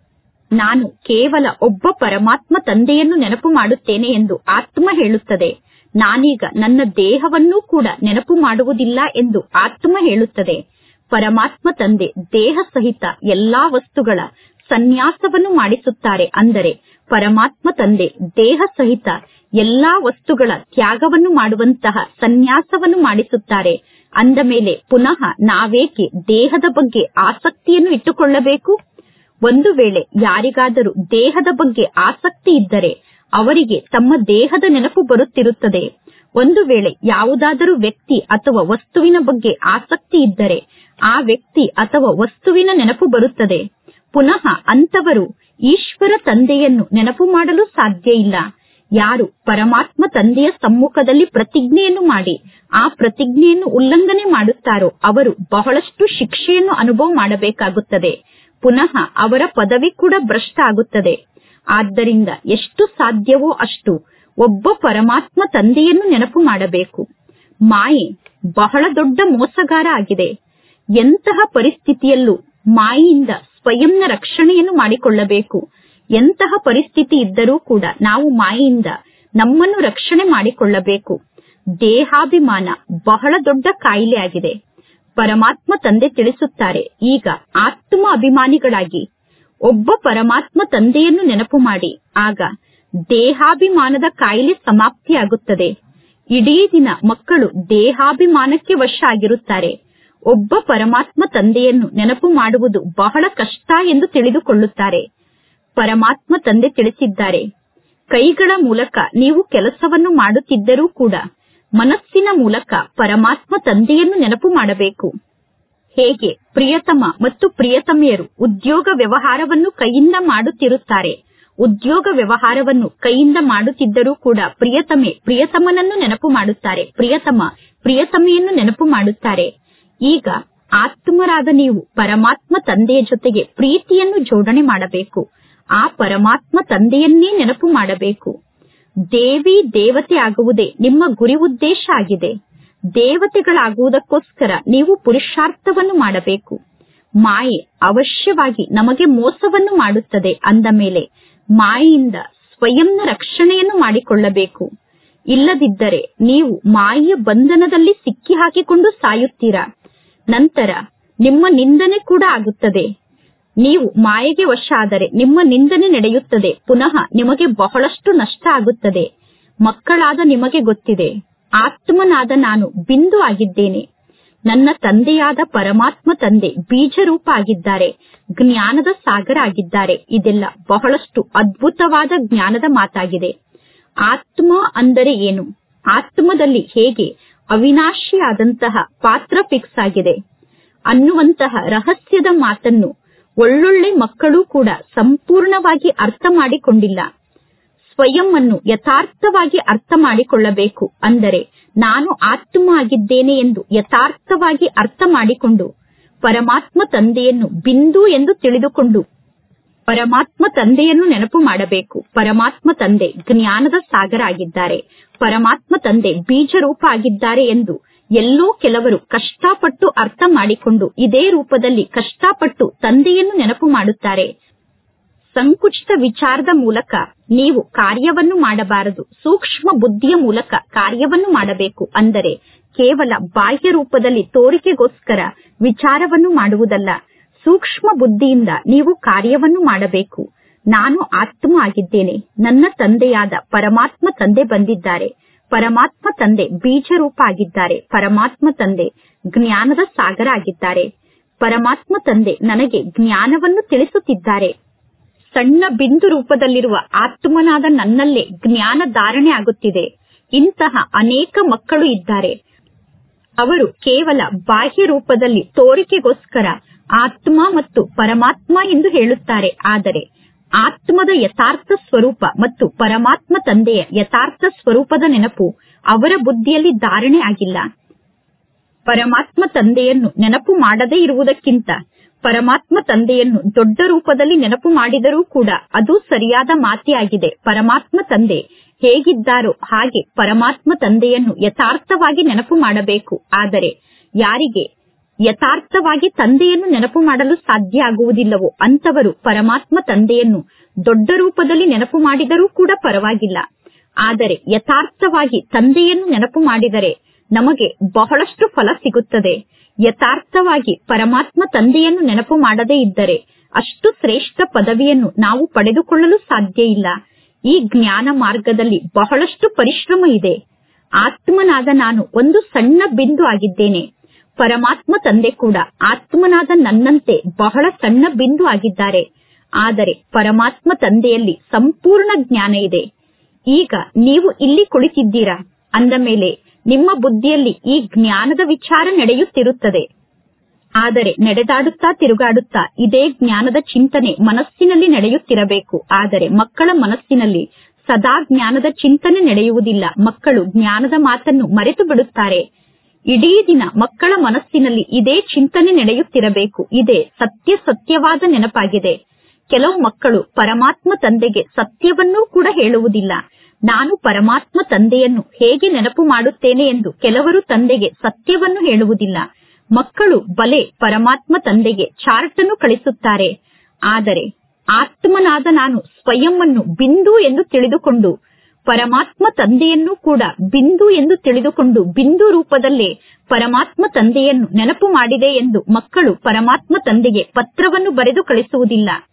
Speaker 1: ನಾನು ಕೇವಲ ಒಬ್ಬ ಪರಮಾತ್ಮ ತಂದೆಯನ್ನು ನೆನಪು ಮಾಡುತ್ತೇನೆ ಎಂದು ಆತ್ಮ ಹೇಳುತ್ತದೆ ನಾನೀಗ ನನ್ನ ದೇಹವನ್ನೂ ಕೂಡ ನೆನಪು ಮಾಡುವುದಿಲ್ಲ ಎಂದು ಆತ್ಮ ಹೇಳುತ್ತದೆ ಪರಮಾತ್ಮ ತಂದೆ ದೇಹ ಸಹಿತ ಎಲ್ಲಾ ವಸ್ತುಗಳ ಸನ್ಯಾಸವನ್ನು ಮಾಡಿಸುತ್ತಾರೆ ಅಂದರೆ ಪರಮಾತ್ಮ ತಂದೆ ದೇಹ ಸಹಿತ ಎಲ್ಲಾ ವಸ್ತುಗಳ ತ್ಯಾಗವನ್ನು ಮಾಡುವಂತಹ ಸನ್ಯಾಸವನ್ನು ಮಾಡಿಸುತ್ತಾರೆ ಅಂದ ಮೇಲೆ ಪುನಃ ನಾವೇಕೆ ದೇಹದ ಬಗ್ಗೆ ಆಸಕ್ತಿಯನ್ನು ಇಟ್ಟುಕೊಳ್ಳಬೇಕು ಒಂದು ವೇಳೆ ಯಾರಿಗಾದರೂ ದೇಹದ ಬಗ್ಗೆ ಆಸಕ್ತಿ ಇದ್ದರೆ ಅವರಿಗೆ ತಮ್ಮ ದೇಹದ ನೆನಪು ಬರುತ್ತಿರುತ್ತದೆ ಒಂದು ವೇಳೆ ಯಾವುದಾದರೂ ವ್ಯಕ್ತಿ ಅಥವಾ ವಸ್ತುವಿನ ಬಗ್ಗೆ ಆಸಕ್ತಿ ಇದ್ದರೆ ಆ ವ್ಯಕ್ತಿ ಅಥವಾ ವಸ್ತುವಿನ ನೆನಪು ಬರುತ್ತದೆ ಪುನಃ ಅಂತವರು ಈಶ್ವರ ತಂದೆಯನ್ನು ನೆನಪು ಮಾಡಲು ಸಾಧ್ಯ ಇಲ್ಲ ಯಾರು ಪರಮಾತ್ಮ ತಂದೆಯ ಸಮ್ಮುಖದಲ್ಲಿ ಪ್ರತಿಜ್ಞೆಯನ್ನು ಮಾಡಿ ಆ ಪ್ರತಿಜ್ಞೆಯನ್ನು ಉಲ್ಲಂಘನೆ ಮಾಡುತ್ತಾರೋ ಅವರು ಬಹಳಷ್ಟು ಶಿಕ್ಷೆಯನ್ನು ಅನುಭವ ಮಾಡಬೇಕಾಗುತ್ತದೆ ಪುನಃ ಅವರ ಪದವಿ ಕೂಡ ಭ್ರಷ್ಟ ಆಗುತ್ತದೆ ಆದ್ದರಿಂದ ಎಷ್ಟು ಸಾಧ್ಯವೋ ಅಷ್ಟು ಒಬ್ಬ ಪರಮಾತ್ಮ ತಂದೆಯನ್ನು ನೆನಪು ಮಾಡಬೇಕು ಮಾಯೆ ಬಹಳ ದೊಡ್ಡ ಮೋಸಗಾರ ಆಗಿದೆ ಎಂತಹ ಪರಿಸ್ಥಿತಿಯಲ್ಲೂ ಮಾಯೆಯಿಂದ ಸ್ವಯಂನ ರಕ್ಷಣೆಯನ್ನು ಮಾಡಿಕೊಳ್ಳಬೇಕು ಎಂತಹ ಪರಿಸ್ಥಿತಿ ಇದ್ದರೂ ಕೂಡ ನಾವು ಮಾಯೆಯಿಂದ ನಮ್ಮನ್ನು ರಕ್ಷಣೆ ಮಾಡಿಕೊಳ್ಳಬೇಕು ದೇಹಾಭಿಮಾನ ಬಹಳ ದೊಡ್ಡ ಕಾಯಿಲೆ ಆಗಿದೆ ಪರಮಾತ್ಮ ತಂದೆ ತಿಳಿಸುತ್ತಾರೆ ಈಗ ಆತ್ಮ ಅಭಿಮಾನಿಗಳಾಗಿ ಒಬ್ಬ ಪರಮಾತ್ಮ ತಂದೆಯನ್ನು ನೆನಪು ಮಾಡಿ ಆಗ ದೇಹಾಭಿಮಾನದ ಕಾಯಿಲೆ ಸಮಾಪ್ತಿಯಾಗುತ್ತದೆ ಇಡೀ ದಿನ ಮಕ್ಕಳು ದೇಹಾಭಿಮಾನಕ್ಕೆ ವಶ ಆಗಿರುತ್ತಾರೆ ಒಬ್ಬ ಪರಮಾತ್ಮ ತಂದೆಯನ್ನು ನೆನಪು ಮಾಡುವುದು ಬಹಳ ಕಷ್ಟ ಎಂದು ತಿಳಿದುಕೊಳ್ಳುತ್ತಾರೆ ಪರಮಾತ್ಮ ತಂದೆ ತಿಳಿಸಿದ್ದಾರೆ ಕೈಗಳ ಮೂಲಕ ನೀವು ಕೆಲಸವನ್ನು ಮಾಡುತ್ತಿದ್ದರೂ ಕೂಡ ಮನಸ್ಸಿನ ಮೂಲಕ ಪರಮಾತ್ಮ ತಂದೆಯನ್ನು ನೆನಪು ಮಾಡಬೇಕು ಹೇಗೆ ಪ್ರಿಯತಮ ಮತ್ತು ಪ್ರಿಯತಮೆಯರು ಉದ್ಯೋಗ ವ್ಯವಹಾರವನ್ನು ಕೈಯಿಂದ ಮಾಡುತ್ತಿರುತ್ತಾರೆ ಉದ್ಯೋಗ ವ್ಯವಹಾರವನ್ನು ಕೈಯಿಂದ ಮಾಡುತ್ತಿದ್ದರೂ ಕೂಡ ಪ್ರಿಯತಮೆ ಪ್ರಿಯತಮನನ್ನು ನೆನಪು ಮಾಡುತ್ತಾರೆ ಪ್ರಿಯತಮ ಪ್ರಿಯತಮೆಯನ್ನು ನೆನಪು ಮಾಡುತ್ತಾರೆ ಈಗ ಆತ್ಮರಾದ ನೀವು ಪರಮಾತ್ಮ ತಂದೆಯ ಜೊತೆಗೆ ಪ್ರೀತಿಯನ್ನು ಜೋಡಣೆ ಮಾಡಬೇಕು ಆ ಪರಮಾತ್ಮ ತಂದೆಯನ್ನೇ ನೆನಪು ಮಾಡಬೇಕು ದೇವಿ ದೇವತೆ ಆಗುವುದೇ ನಿಮ್ಮ ಗುರಿ ಉದ್ದೇಶ ಆಗಿದೆ ದೇವತೆಗಳಾಗುವುದಕ್ಕೋಸ್ಕರ ನೀವು ಪುರುಷಾರ್ಥವನ್ನು ಮಾಡಬೇಕು ಮಾಯೆ ಅವಶ್ಯವಾಗಿ ನಮಗೆ ಮೋಸವನ್ನು ಮಾಡುತ್ತದೆ ಅಂದ ಮೇಲೆ ಮಾಯೆಯಿಂದ ಸ್ವಯಂನ ರಕ್ಷಣೆಯನ್ನು ಮಾಡಿಕೊಳ್ಳಬೇಕು ಇಲ್ಲದಿದ್ದರೆ ನೀವು ಮಾಯೆಯ ಬಂಧನದಲ್ಲಿ ಸಿಕ್ಕಿ ಹಾಕಿಕೊಂಡು ಸಾಯುತ್ತೀರಾ ನಂತರ ನಿಮ್ಮ ನಿಂದನೆ ಕೂಡ ಆಗುತ್ತದೆ ನೀವು ಮಾಯೆಗೆ ವಶ ಆದರೆ ನಿಮ್ಮ ನಿಂದನೆ ನಡೆಯುತ್ತದೆ ಪುನಃ ನಿಮಗೆ ಬಹಳಷ್ಟು ನಷ್ಟ ಆಗುತ್ತದೆ ಮಕ್ಕಳಾದ ನಿಮಗೆ ಗೊತ್ತಿದೆ ಆತ್ಮನಾದ ನಾನು ಬಿಂದು ಆಗಿದ್ದೇನೆ ನನ್ನ ತಂದೆಯಾದ ಪರಮಾತ್ಮ ತಂದೆ ಬೀಜರೂಪ ಆಗಿದ್ದಾರೆ ಜ್ಞಾನದ ಸಾಗರ ಆಗಿದ್ದಾರೆ ಇದೆಲ್ಲ ಬಹಳಷ್ಟು ಅದ್ಭುತವಾದ ಜ್ಞಾನದ ಮಾತಾಗಿದೆ ಆತ್ಮ ಅಂದರೆ ಏನು ಆತ್ಮದಲ್ಲಿ ಹೇಗೆ ಅವಿನಾಶಿಯಾದಂತಹ ಪಾತ್ರ ಫಿಕ್ಸ್ ಆಗಿದೆ ಅನ್ನುವಂತಹ ರಹಸ್ಯದ ಮಾತನ್ನು ಒಳ್ಳೊಳ್ಳೆ ಮಕ್ಕಳು ಕೂಡ ಸಂಪೂರ್ಣವಾಗಿ ಅರ್ಥ ಮಾಡಿಕೊಂಡಿಲ್ಲ ಸ್ವಯಂ ಅನ್ನು ಯಥಾರ್ಥವಾಗಿ ಅರ್ಥ ಮಾಡಿಕೊಳ್ಳಬೇಕು ಅಂದರೆ ನಾನು ಆತ್ಮ ಆಗಿದ್ದೇನೆ ಎಂದು ಯಥಾರ್ಥವಾಗಿ ಅರ್ಥ ಮಾಡಿಕೊಂಡು ಪರಮಾತ್ಮ ತಂದೆಯನ್ನು ಬಿಂದು ಎಂದು ತಿಳಿದುಕೊಂಡು ಪರಮಾತ್ಮ ತಂದೆಯನ್ನು ನೆನಪು ಮಾಡಬೇಕು ಪರಮಾತ್ಮ ತಂದೆ ಜ್ಞಾನದ ಸಾಗರ ಆಗಿದ್ದಾರೆ ಪರಮಾತ್ಮ ತಂದೆ ಬೀಜರೂಪ ಆಗಿದ್ದಾರೆ ಎಂದು ಎಲ್ಲೋ ಕೆಲವರು ಕಷ್ಟಪಟ್ಟು ಅರ್ಥ ಮಾಡಿಕೊಂಡು ಇದೇ ರೂಪದಲ್ಲಿ ಕಷ್ಟಪಟ್ಟು ತಂದೆಯನ್ನು ನೆನಪು ಮಾಡುತ್ತಾರೆ ಸಂಕುಚಿತ ವಿಚಾರದ ಮೂಲಕ ನೀವು ಕಾರ್ಯವನ್ನು ಮಾಡಬಾರದು ಸೂಕ್ಷ್ಮ ಬುದ್ಧಿಯ ಮೂಲಕ ಕಾರ್ಯವನ್ನು ಮಾಡಬೇಕು ಅಂದರೆ ಕೇವಲ ಬಾಹ್ಯ ರೂಪದಲ್ಲಿ ತೋರಿಕೆಗೋಸ್ಕರ ವಿಚಾರವನ್ನು ಮಾಡುವುದಲ್ಲ ಸೂಕ್ಷ್ಮ ಬುದ್ಧಿಯಿಂದ ನೀವು ಕಾರ್ಯವನ್ನು ಮಾಡಬೇಕು ನಾನು ಆತ್ಮ ಆಗಿದ್ದೇನೆ ನನ್ನ ತಂದೆಯಾದ ಪರಮಾತ್ಮ ತಂದೆ ಬಂದಿದ್ದಾರೆ ಪರಮಾತ್ಮ ತಂದೆ ಬೀಜರೂಪ ಆಗಿದ್ದಾರೆ ಪರಮಾತ್ಮ ತಂದೆ ಜ್ಞಾನದ ಸಾಗರ ಆಗಿದ್ದಾರೆ ಪರಮಾತ್ಮ ತಂದೆ ನನಗೆ ಜ್ಞಾನವನ್ನು ತಿಳಿಸುತ್ತಿದ್ದಾರೆ ಸಣ್ಣ ಬಿಂದು ರೂಪದಲ್ಲಿರುವ ಆತ್ಮನಾದ ನನ್ನಲ್ಲೇ ಜ್ಞಾನ ಧಾರಣೆ ಆಗುತ್ತಿದೆ ಇಂತಹ ಅನೇಕ ಮಕ್ಕಳು ಇದ್ದಾರೆ ಅವರು ಕೇವಲ ಬಾಹ್ಯ ರೂಪದಲ್ಲಿ ತೋರಿಕೆಗೋಸ್ಕರ ಆತ್ಮ ಮತ್ತು ಪರಮಾತ್ಮ ಎಂದು ಹೇಳುತ್ತಾರೆ ಆದರೆ ಆತ್ಮದ ಯಥಾರ್ಥ ಸ್ವರೂಪ ಮತ್ತು ಪರಮಾತ್ಮ ತಂದೆಯ ಯಥಾರ್ಥ ಸ್ವರೂಪದ ನೆನಪು ಅವರ ಬುದ್ಧಿಯಲ್ಲಿ ಧಾರಣೆ ಆಗಿಲ್ಲ ಪರಮಾತ್ಮ ತಂದೆಯನ್ನು ನೆನಪು ಮಾಡದೇ ಇರುವುದಕ್ಕಿಂತ ಪರಮಾತ್ಮ ತಂದೆಯನ್ನು ದೊಡ್ಡ ರೂಪದಲ್ಲಿ ನೆನಪು ಮಾಡಿದರೂ ಕೂಡ ಅದು ಸರಿಯಾದ ಮಾತೇ ಆಗಿದೆ ಪರಮಾತ್ಮ ತಂದೆ ಹೇಗಿದ್ದಾರೋ ಹಾಗೆ ಪರಮಾತ್ಮ ತಂದೆಯನ್ನು ಯಥಾರ್ಥವಾಗಿ ನೆನಪು ಮಾಡಬೇಕು ಆದರೆ ಯಾರಿಗೆ ಯಥಾರ್ಥವಾಗಿ ತಂದೆಯನ್ನು ನೆನಪು ಮಾಡಲು ಸಾಧ್ಯ ಆಗುವುದಿಲ್ಲವೋ ಅಂತವರು ಪರಮಾತ್ಮ ತಂದೆಯನ್ನು ದೊಡ್ಡ ರೂಪದಲ್ಲಿ ನೆನಪು ಮಾಡಿದರೂ ಕೂಡ ಪರವಾಗಿಲ್ಲ ಆದರೆ ಯಥಾರ್ಥವಾಗಿ ತಂದೆಯನ್ನು ನೆನಪು ಮಾಡಿದರೆ ನಮಗೆ ಬಹಳಷ್ಟು ಫಲ ಸಿಗುತ್ತದೆ ಯಥಾರ್ಥವಾಗಿ ಪರಮಾತ್ಮ ತಂದೆಯನ್ನು ನೆನಪು ಮಾಡದೇ ಇದ್ದರೆ ಅಷ್ಟು ಶ್ರೇಷ್ಠ ಪದವಿಯನ್ನು ನಾವು ಪಡೆದುಕೊಳ್ಳಲು ಸಾಧ್ಯ ಇಲ್ಲ ಈ ಜ್ಞಾನ ಮಾರ್ಗದಲ್ಲಿ ಬಹಳಷ್ಟು ಪರಿಶ್ರಮ ಇದೆ ಆತ್ಮನಾದ ನಾನು ಒಂದು ಸಣ್ಣ ಬಿಂದು ಆಗಿದ್ದೇನೆ ಪರಮಾತ್ಮ ತಂದೆ ಕೂಡ ಆತ್ಮನಾದ ನನ್ನಂತೆ ಬಹಳ ಸಣ್ಣ ಬಿಂದು ಆಗಿದ್ದಾರೆ ಆದರೆ ಪರಮಾತ್ಮ ತಂದೆಯಲ್ಲಿ ಸಂಪೂರ್ಣ ಜ್ಞಾನ ಇದೆ ಈಗ ನೀವು ಇಲ್ಲಿ ಕುಳಿತಿದ್ದೀರಾ ಅಂದ ಮೇಲೆ ನಿಮ್ಮ ಬುದ್ಧಿಯಲ್ಲಿ ಈ ಜ್ಞಾನದ ವಿಚಾರ ನಡೆಯುತ್ತಿರುತ್ತದೆ ಆದರೆ ನಡೆದಾಡುತ್ತಾ ತಿರುಗಾಡುತ್ತಾ ಇದೇ ಜ್ಞಾನದ ಚಿಂತನೆ ಮನಸ್ಸಿನಲ್ಲಿ ನಡೆಯುತ್ತಿರಬೇಕು ಆದರೆ ಮಕ್ಕಳ ಮನಸ್ಸಿನಲ್ಲಿ ಸದಾ ಜ್ಞಾನದ ಚಿಂತನೆ ನಡೆಯುವುದಿಲ್ಲ ಮಕ್ಕಳು ಜ್ಞಾನದ ಮಾತನ್ನು ಮರೆತು ಬಿಡುತ್ತಾರೆ ಇಡೀ ದಿನ ಮಕ್ಕಳ ಮನಸ್ಸಿನಲ್ಲಿ ಇದೇ ಚಿಂತನೆ ನಡೆಯುತ್ತಿರಬೇಕು ಇದೇ ಸತ್ಯ ಸತ್ಯವಾದ ನೆನಪಾಗಿದೆ ಕೆಲವು ಮಕ್ಕಳು ಪರಮಾತ್ಮ ತಂದೆಗೆ ಸತ್ಯವನ್ನೂ ಕೂಡ ಹೇಳುವುದಿಲ್ಲ ನಾನು ಪರಮಾತ್ಮ ತಂದೆಯನ್ನು ಹೇಗೆ ನೆನಪು ಮಾಡುತ್ತೇನೆ ಎಂದು ಕೆಲವರು ತಂದೆಗೆ ಸತ್ಯವನ್ನು ಹೇಳುವುದಿಲ್ಲ ಮಕ್ಕಳು ಬಲೆ ಪರಮಾತ್ಮ ತಂದೆಗೆ ಚಾರ್ಟ್ ಅನ್ನು ಕಳಿಸುತ್ತಾರೆ ಆದರೆ ಆತ್ಮನಾದ ನಾನು ಸ್ವಯಂ ಅನ್ನು ಬಿಂದು ಎಂದು ತಿಳಿದುಕೊಂಡು ಪರಮಾತ್ಮ ತಂದೆಯನ್ನು ಕೂಡ ಬಿಂದು ಎಂದು ತಿಳಿದುಕೊಂಡು ಬಿಂದು ರೂಪದಲ್ಲೇ ಪರಮಾತ್ಮ ತಂದೆಯನ್ನು ನೆನಪು ಮಾಡಿದೆ ಎಂದು ಮಕ್ಕಳು ಪರಮಾತ್ಮ ತಂದೆಗೆ ಪತ್ರವನ್ನು ಬರೆದು ಕಳಿಸುವುದಿಲ್ಲ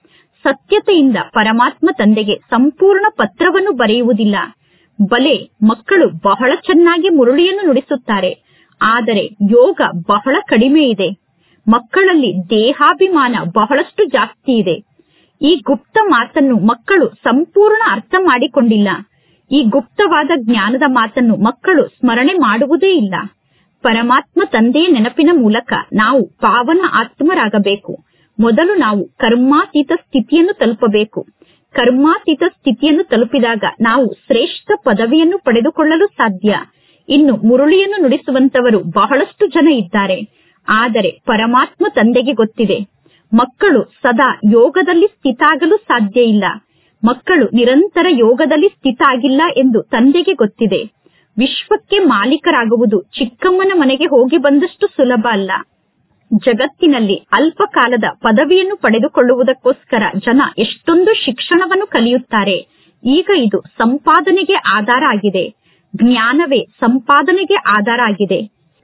Speaker 1: ಸತ್ಯತೆಯಿಂದ ಪರಮಾತ್ಮ ತಂದೆಗೆ ಸಂಪೂರ್ಣ ಪತ್ರವನ್ನು ಬರೆಯುವುದಿಲ್ಲ ಬಲೆ ಮಕ್ಕಳು ಬಹಳ ಚೆನ್ನಾಗಿ ಮುರುಳಿಯನ್ನು ನುಡಿಸುತ್ತಾರೆ ಆದರೆ ಯೋಗ ಬಹಳ ಕಡಿಮೆ ಇದೆ ಮಕ್ಕಳಲ್ಲಿ ದೇಹಾಭಿಮಾನ ಬಹಳಷ್ಟು ಜಾಸ್ತಿ ಇದೆ ಈ ಗುಪ್ತ ಮಾತನ್ನು ಮಕ್ಕಳು ಸಂಪೂರ್ಣ ಅರ್ಥ ಮಾಡಿಕೊಂಡಿಲ್ಲ ಈ ಗುಪ್ತವಾದ ಜ್ಞಾನದ ಮಾತನ್ನು ಮಕ್ಕಳು ಸ್ಮರಣೆ ಮಾಡುವುದೇ ಇಲ್ಲ ಪರಮಾತ್ಮ ತಂದೆಯ ನೆನಪಿನ ಮೂಲಕ ನಾವು ಪಾವನ ಆತ್ಮರಾಗಬೇಕು ಮೊದಲು ನಾವು ಕರ್ಮಾತೀತ ಸ್ಥಿತಿಯನ್ನು ತಲುಪಬೇಕು ಕರ್ಮಾತೀತ ಸ್ಥಿತಿಯನ್ನು ತಲುಪಿದಾಗ ನಾವು ಶ್ರೇಷ್ಠ ಪದವಿಯನ್ನು ಪಡೆದುಕೊಳ್ಳಲು ಸಾಧ್ಯ ಇನ್ನು ಮುರುಳಿಯನ್ನು ನುಡಿಸುವಂತವರು ಬಹಳಷ್ಟು ಜನ ಇದ್ದಾರೆ ಆದರೆ ಪರಮಾತ್ಮ ತಂದೆಗೆ ಗೊತ್ತಿದೆ ಮಕ್ಕಳು ಸದಾ ಯೋಗದಲ್ಲಿ ಸ್ಥಿತಾಗಲು ಸಾಧ್ಯ ಇಲ್ಲ ಮಕ್ಕಳು ನಿರಂತರ ಯೋಗದಲ್ಲಿ ಸ್ಥಿತ ಆಗಿಲ್ಲ ಎಂದು ತಂದೆಗೆ ಗೊತ್ತಿದೆ ವಿಶ್ವಕ್ಕೆ ಮಾಲೀಕರಾಗುವುದು ಚಿಕ್ಕಮ್ಮನ ಮನೆಗೆ ಹೋಗಿ ಬಂದಷ್ಟು ಸುಲಭ ಅಲ್ಲ ಜಗತ್ತಿನಲ್ಲಿ ಅಲ್ಪ ಕಾಲದ ಪದವಿಯನ್ನು ಪಡೆದುಕೊಳ್ಳುವುದಕ್ಕೋಸ್ಕರ ಜನ ಎಷ್ಟೊಂದು ಶಿಕ್ಷಣವನ್ನು ಕಲಿಯುತ್ತಾರೆ ಈಗ ಇದು ಸಂಪಾದನೆಗೆ ಆಧಾರ ಆಗಿದೆ ಜ್ಞಾನವೇ ಸಂಪಾದನೆಗೆ ಆಧಾರ ಆಗಿದೆ